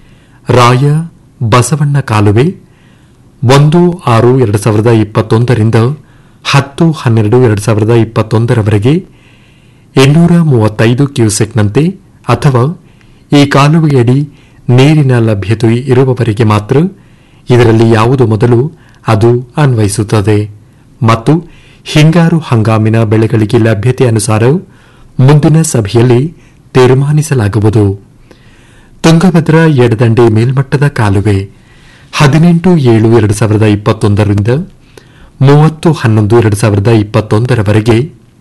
ರಾಯ ಬಸವಣ್ಣ ಕಾಲುವೆ ಒಂದು ಆರು ಎರಡು ಸಾವಿರದ ಇಪ್ಪತ್ತೊಂದರಿಂದ ಹತ್ತು ಹನ್ನೆರಡು ಎರಡು ಸಾವಿರದ ಇಪ್ಪತ್ತೊಂದರವರೆಗೆ ಇನ್ನೂರ ಮೂವತ್ತೈದು ಕ್ಯೂಸೆಕ್ನಂತೆ ಅಥವಾ ಈ ಕಾಲುವೆಯಡಿ ನೀರಿನ ಲಭ್ಯತೆ ಇರುವವರೆಗೆ ಮಾತ್ರ ಇದರಲ್ಲಿ ಯಾವುದು ಮೊದಲು ಅದು ಅನ್ವಯಿಸುತ್ತದೆ ಮತ್ತು ಹಿಂಗಾರು ಹಂಗಾಮಿನ ಬೆಳೆಗಳಿಗೆ ಲಭ್ಯತೆ ಅನುಸಾರ ಮುಂದಿನ ಸಭೆಯಲ್ಲಿ ತೀರ್ಮಾನಿಸಲಾಗುವುದು ತುಂಗಭದ್ರಾ ಎಡದಂಡೆ ಮೇಲ್ಮಟ್ಟದ ಕಾಲುವೆ ಹದಿನೆಂಟು ಏಳು ಎರಡು ಸಾವಿರದ ಇಪ್ಪತ್ತೊಂದರಿಂದ ಮೂವತ್ತು ಹನ್ನೊಂದು ಎರಡು ಸಾವಿರದ ಇಪ್ಪತ್ತೊಂದರವರೆಗೆ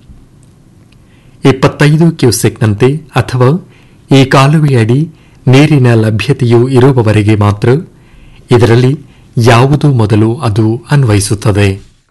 ಇಪ್ಪತ್ತೈದು ಕ್ಯೂಸೆಕ್ನಂತೆ ಅಥವಾ ಈ ಕಾಲುವೆಯಡಿ ನೀರಿನ ಲಭ್ಯತೆಯು ಇರುವವರೆಗೆ ಮಾತ್ರ ಇದರಲ್ಲಿ ಯಾವುದು ಮೊದಲು ಅದು ಅನ್ವಯಿಸುತ್ತದೆ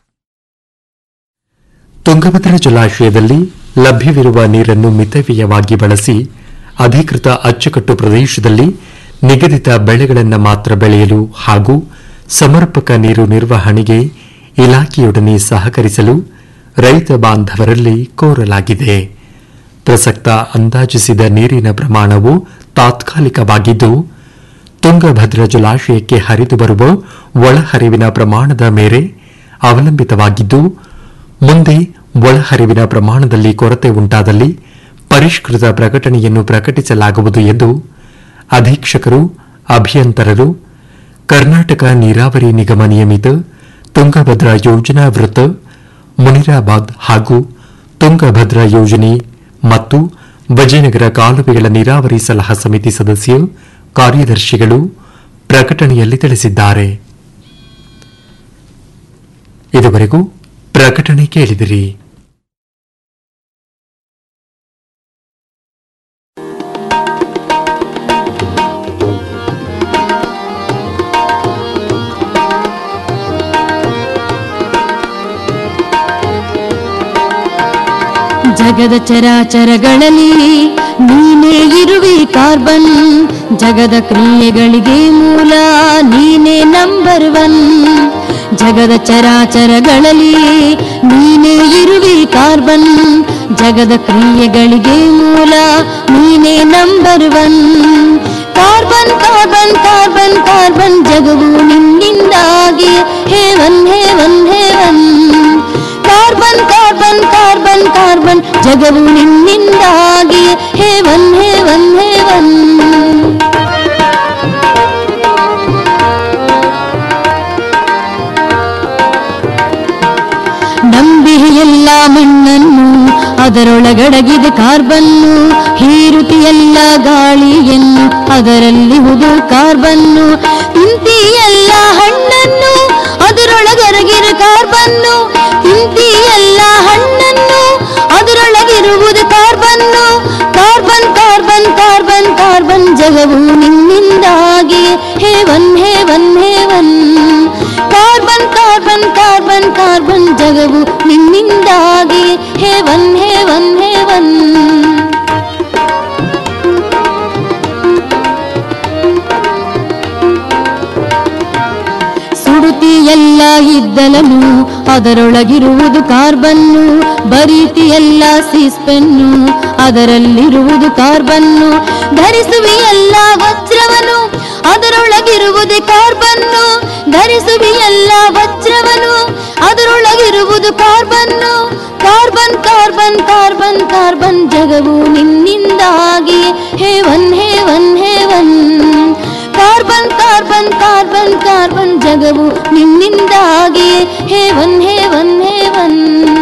ತುಂಗಭದ್ರಾ ಜಲಾಶಯದಲ್ಲಿ ಲಭ್ಯವಿರುವ ನೀರನ್ನು ಮಿತವ್ಯಯವಾಗಿ ಬಳಸಿ ಅಧಿಕೃತ ಅಚ್ಚುಕಟ್ಟು ಪ್ರದೇಶದಲ್ಲಿ ನಿಗದಿತ ಬೆಳೆಗಳನ್ನು ಮಾತ್ರ ಬೆಳೆಯಲು ಹಾಗೂ ಸಮರ್ಪಕ ನೀರು ನಿರ್ವಹಣೆಗೆ ಇಲಾಖೆಯೊಡನೆ ಸಹಕರಿಸಲು ರೈತ ಬಾಂಧವರಲ್ಲಿ ಕೋರಲಾಗಿದೆ ಪ್ರಸಕ್ತ ಅಂದಾಜಿಸಿದ ನೀರಿನ ಪ್ರಮಾಣವು ತಾತ್ಕಾಲಿಕವಾಗಿದ್ದು ತುಂಗಭದ್ರಾ ಜಲಾಶಯಕ್ಕೆ ಹರಿದು ಬರುವ ಒಳಹರಿವಿನ ಪ್ರಮಾಣದ ಮೇರೆ ಅವಲಂಬಿತವಾಗಿದ್ದು ಮುಂದೆ ಒಳಹರಿವಿನ ಪ್ರಮಾಣದಲ್ಲಿ ಕೊರತೆ ಉಂಟಾದಲ್ಲಿ ಪರಿಷ್ಕೃತ ಪ್ರಕಟಣೆಯನ್ನು ಪ್ರಕಟಿಸಲಾಗುವುದು ಎಂದು ಅಧೀಕ್ಷಕರು ಅಭಿಯಂತರರು ಕರ್ನಾಟಕ ನೀರಾವರಿ ನಿಗಮ ನಿಯಮಿತ ತುಂಗಭದ್ರಾ ಯೋಜನಾ ವೃತ್ತ ಮುನಿರಾಬಾದ್ ಹಾಗೂ ತುಂಗಭದ್ರಾ ಯೋಜನೆ ಮತ್ತು ವಿಜಯನಗರ ಕಾಲುವೆಗಳ ನೀರಾವರಿ ಸಲಹಾ ಸಮಿತಿ ಸದಸ್ಯ ಕಾರ್ಯದರ್ಶಿಗಳು ಪ್ರಕಟಣೆಯಲ್ಲಿ ತಿಳಿಸಿದ್ದಾರೆ ಇದುವರೆಗೂ ಪ್ರಕಟಣೆ ಕೇಳಿದಿರಿ ಜಗದ ಚರಾಚರಗಳಲ್ಲಿ ನೀನೇ ಇರುವೆ ಕಾರ್ಬನ್ ಜಗದ ಕ್ರಿಯೆಗಳಿಗೆ ಮೂಲ ನೀನೇ ನಂಬರ್ ಒನ್ ಜಗದ ಚರಾಚರಗಳಲ್ಲಿ ನೀನೇ ಇರುವೆ ಕಾರ್ಬನ್ ಜಗದ ಕ್ರಿಯೆಗಳಿಗೆ ಮೂಲ ನೀನೇ number one carbon carbon carbon carbon ಜಗವು ನಿನ್ನಿಂದಾಗಿ heaven heaven heaven carbon carbon carbon carbon ಜಗವು ನಿನ್ನಿಂದಾಗಿ ಹೇವನ್ ಹೇವನ್ ಹೇವನ್ ನಂಬಿ ಎಲ್ಲ ಮಣ್ಣನ್ನು ಅದರೊಳಗಡಗಿದೆ ಕಾರ್ಬನ್ನು ಹೀರುತಿ ಎಲ್ಲ ಗಾಳಿಯನ್ನು ಅದರಲ್ಲಿ ಹುದು ಕಾರ್ಬನ್ನು ತಿಂತಿ ಎಲ್ಲ ಹಣ್ಣನ್ನು ಅದರೊಳಗರಗಿರು ಕಾರ್ಬನ್ನು ತಿಂತಿ ಎಲ್ಲ ಹಣ್ಣನ್ನು ಅದರೊಳಗಿರುವುದು ಕಾರ್ಬನ್ನು ಕಾರ್ಬನ್ ಕಾರ್ಬನ್ ಕಾರ್ಬನ್ ಕಾರ್ಬನ್ ಜಗವು ನಿನ್ನಿಂದಾಗಿ heaven heaven heaven carbon carbon carbon carbon ಜಗವು ನಿನ್ನಿಂದಾಗಿ ಹೇವನ್ ಹೇವನ್ ಹೇವನ್ ಸುಡುತಿ ಎಲ್ಲ ಇದ್ದಲನು ಅದರೊಳಗಿರುವುದು ಕಾರ್ಬನ್ನು ಬರೀತಿ ಎಲ್ಲ ಸೀಸ್ಪೆನ್ನು ಅದರಲ್ಲಿರುವುದು ಕಾರ್ಬನ್ನು ಧರಿಸುವಿ ಎಲ್ಲ ವಜ್ರವನು ಅದರೊಳಗಿರುವುದು ಕಾರ್ಬನ್ನು ಧರಿಸುವಿ ಎಲ್ಲ ವಜ್ರವನು ಅದರೊಳಗಿರುವುದು ಕಾರ್ಬನ್ನು ಕಾರ್ಬನ್ ಕಾರ್ಬನ್ ಕಾರ್ಬನ್ ಕಾರ್ಬನ್ ಜಗವು ನಿನ್ನಿಂದಾಗಿ heaven heaven heaven carbon carbon carbon carbon ಜಗವು ನಿನ್ನಿಂದಾಗಿ ಹೇವನ್ ಹೇವನ್ ಹೇವನ್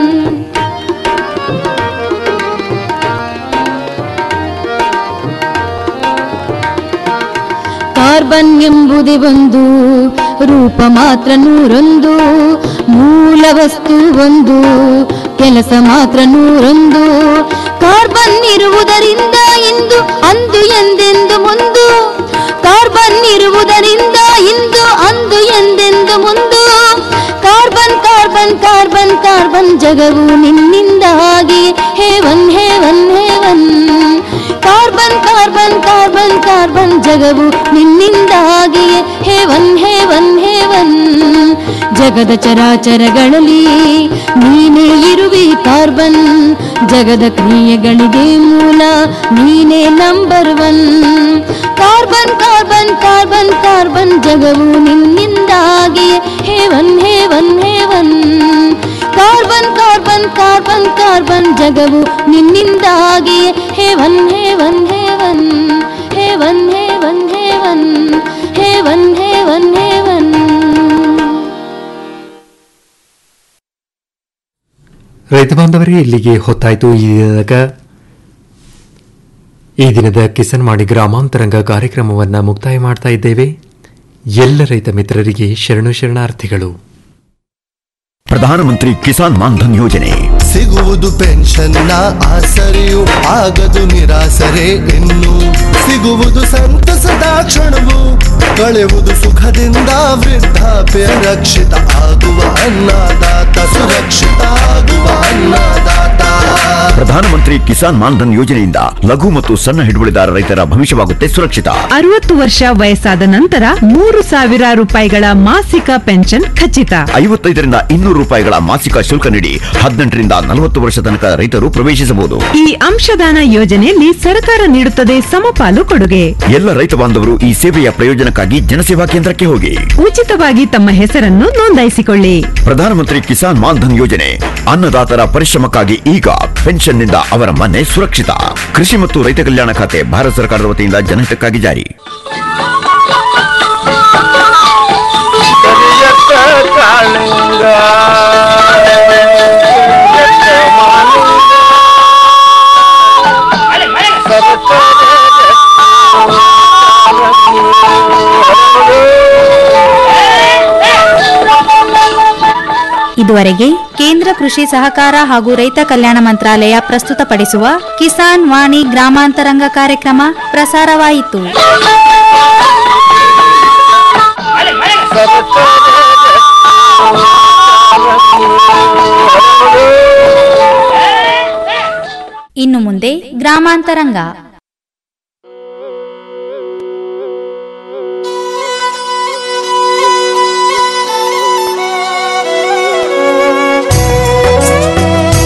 ಕಾರ್ಬನ್ ಎಂಬುದೇ ಒಂದು ರೂಪ ಮಾತ್ರ ನೂರೊಂದು ಮೂಲ ವಸ್ತು ಒಂದು ಕೆಲಸ ಮಾತ್ರ ನೂರೊಂದು ಕಾರ್ಬನ್ ಇರುವುದರಿಂದ ಇಂದು ಅಂದು ಎಂದೆಂದು ಮುಂದು ಕಾರ್ಬನ್ ಇರುವುದರಿಂದ ಇಂದು ಅಂದು ಎಂದೆಂದು ಮುಂದು ಕಾರ್ಬನ್ ಕಾರ್ಬನ್ ಕಾರ್ಬನ್ ಕಾರ್ಬನ್ ಜಗವು ನಿನ್ನಿಂದಾಗಿ heaven heaven heaven carbon carbon carbon carbon ಜಗವು ನಿನ್ನಿಂದಾಗಿ ಹೇವನ್ ಹೇವನ್ ಹೇವನ್ ಜಗದ ಚರಾಚರಗಳಲ್ಲಿ ನೀನೇ ಇರುವೆ ಕಾರ್ಬನ್ ಜಗದ ಕ್ರಿಯೆಗಳಿಗೆ ಮೂಲ ನೀನೇ number one carbon carbon carbon carbon ಜಗವು ನಿನ್ನಿಂದಾಗಿ heaven heaven heaven carbon carbon carbon carbon ಜಗವು ನಿನ್ನಿಂದಾಗಿ heaven heaven heaven heaven heaven heaven heaven heaven heaven ರೈತ ಬಾಂಧವರೇ ಇಲ್ಲಿಗೆ ಹೊತ್ತಾಯಿತು ಈ ದಿನದ ಈ ದಿನದ ಕಿಸನ್ ಮಾಡಿ ಗ್ರಾಮಾಂತರಂಗ ಕಾರ್ಯಕ್ರಮವನ್ನು ಮುಕ್ತಾಯ ಮಾಡ್ತಾ ಇದ್ದೇವೆ ಎಲ್ಲ ರೈತ ಮಿತ್ರರಿಗೆ ಶರಣು ಶರಣಾರ್ಥಿಗಳು ಪ್ರಧಾನಮಂತ್ರಿ ಕಿಸಾನ್ ಮಾನ್ಧನ್ ಯೋಜನೆ ಸಿಗುವುದು ಪೆನ್ಷನ್ನ ಆಸರೆಯು ಆಗದು ನಿರಾಸರೆ ಇನ್ನು ಸಿಗುವುದು ಸಂತಸದ ಕ್ಷಣವು ಕಳೆಯುವುದು ಸುಖದಿಂದ ವೃದ್ಧಾಪ್ಯ ರಕ್ಷಿತ ಆಗುವ ಅನ್ನದಾತ ಸುರಕ್ಷಿತ ಆಗುವ ಅನ್ನದಾತ ಪ್ರಧಾನಮಂತ್ರಿ ಕಿಸಾನ್ ಮಾನ್ಧನ್ ಯೋಜನೆಯಿಂದ ಲಘು ಮತ್ತು ಸಣ್ಣ ಹಿಡುವಳಿದಾರ ರೈತರ ಭವಿಷ್ಯವಾಗುತ್ತೆ ಸುರಕ್ಷಿತ ಅರವತ್ತು ವರ್ಷ ವಯಸ್ಸಾದ ನಂತರ ಮೂರು ಸಾವಿರ ರೂಪಾಯಿಗಳ ಮಾಸಿಕ ಪೆನ್ಷನ್ ಖಚಿತ ಐವತ್ತೈದರಿಂದ ಇನ್ನೂರು ರೂಪಾಯಿಗಳ ಮಾಸಿಕ ಶುಲ್ಕ ನೀಡಿ ಹದಿನೆಂಟರಿಂದ ನಲವತ್ತು ವರ್ಷ ತನಕ ರೈತರು ಪ್ರವೇಶಿಸಬಹುದು ಈ ಅಂಶದಾನ ಯೋಜನೆಯಲ್ಲಿ ಸರ್ಕಾರ ನೀಡುತ್ತದೆ ಸಮಪಾಲು ಕೊಡುಗೆ ಎಲ್ಲ ರೈತ ಬಾಂಧವರು ಈ ಸೇವೆಯ ಪ್ರಯೋಜನಕ್ಕಾಗಿ ಜನಸೇವಾ ಕೇಂದ್ರಕ್ಕೆ ಹೋಗಿ ಉಚಿತವಾಗಿ ತಮ್ಮ ಹೆಸರನ್ನು ನೋಂದಾಯಿಸಿಕೊಳ್ಳಿ ಪ್ರಧಾನಮಂತ್ರಿ ಕಿಸಾನ್ ಮಾನ್ಧನ್ ಯೋಜನೆ ಅನ್ನದಾತರ ಪರಿಶ್ರಮಕ್ಕಾಗಿ ಈಗ ಪೆನ್ಷನ್ನಿಂದ ಅವರ ಮನೆ ಸುರಕ್ಷಿತ ಕೃಷಿ ಮತ್ತು ರೈತ ಕಲ್ಯಾಣ ಖಾತೆ ಭಾರತ ಸರ್ಕಾರದ ವತಿಯಿಂದ ಜನಹಿತಕ್ಕಾಗಿ ಜಾರಿ ಇದುವರೆಗೆ ಕೇಂದ್ರ ಕೃಷಿ ಸಹಕಾರ ಹಾಗೂ ರೈತ ಕಲ್ಯಾಣ ಮಂತ್ರಾಲಯ ಪ್ರಸ್ತುತಪಡಿಸುವ ಕಿಸಾನ್ ವಾಣಿ ಗ್ರಾಮಾಂತರಂಗ ಕಾರ್ಯಕ್ರಮ ಪ್ರಸಾರವಾಯಿತು ಇನ್ನು ಮುಂದೆ ಗ್ರಾಮಾಂತರಂಗ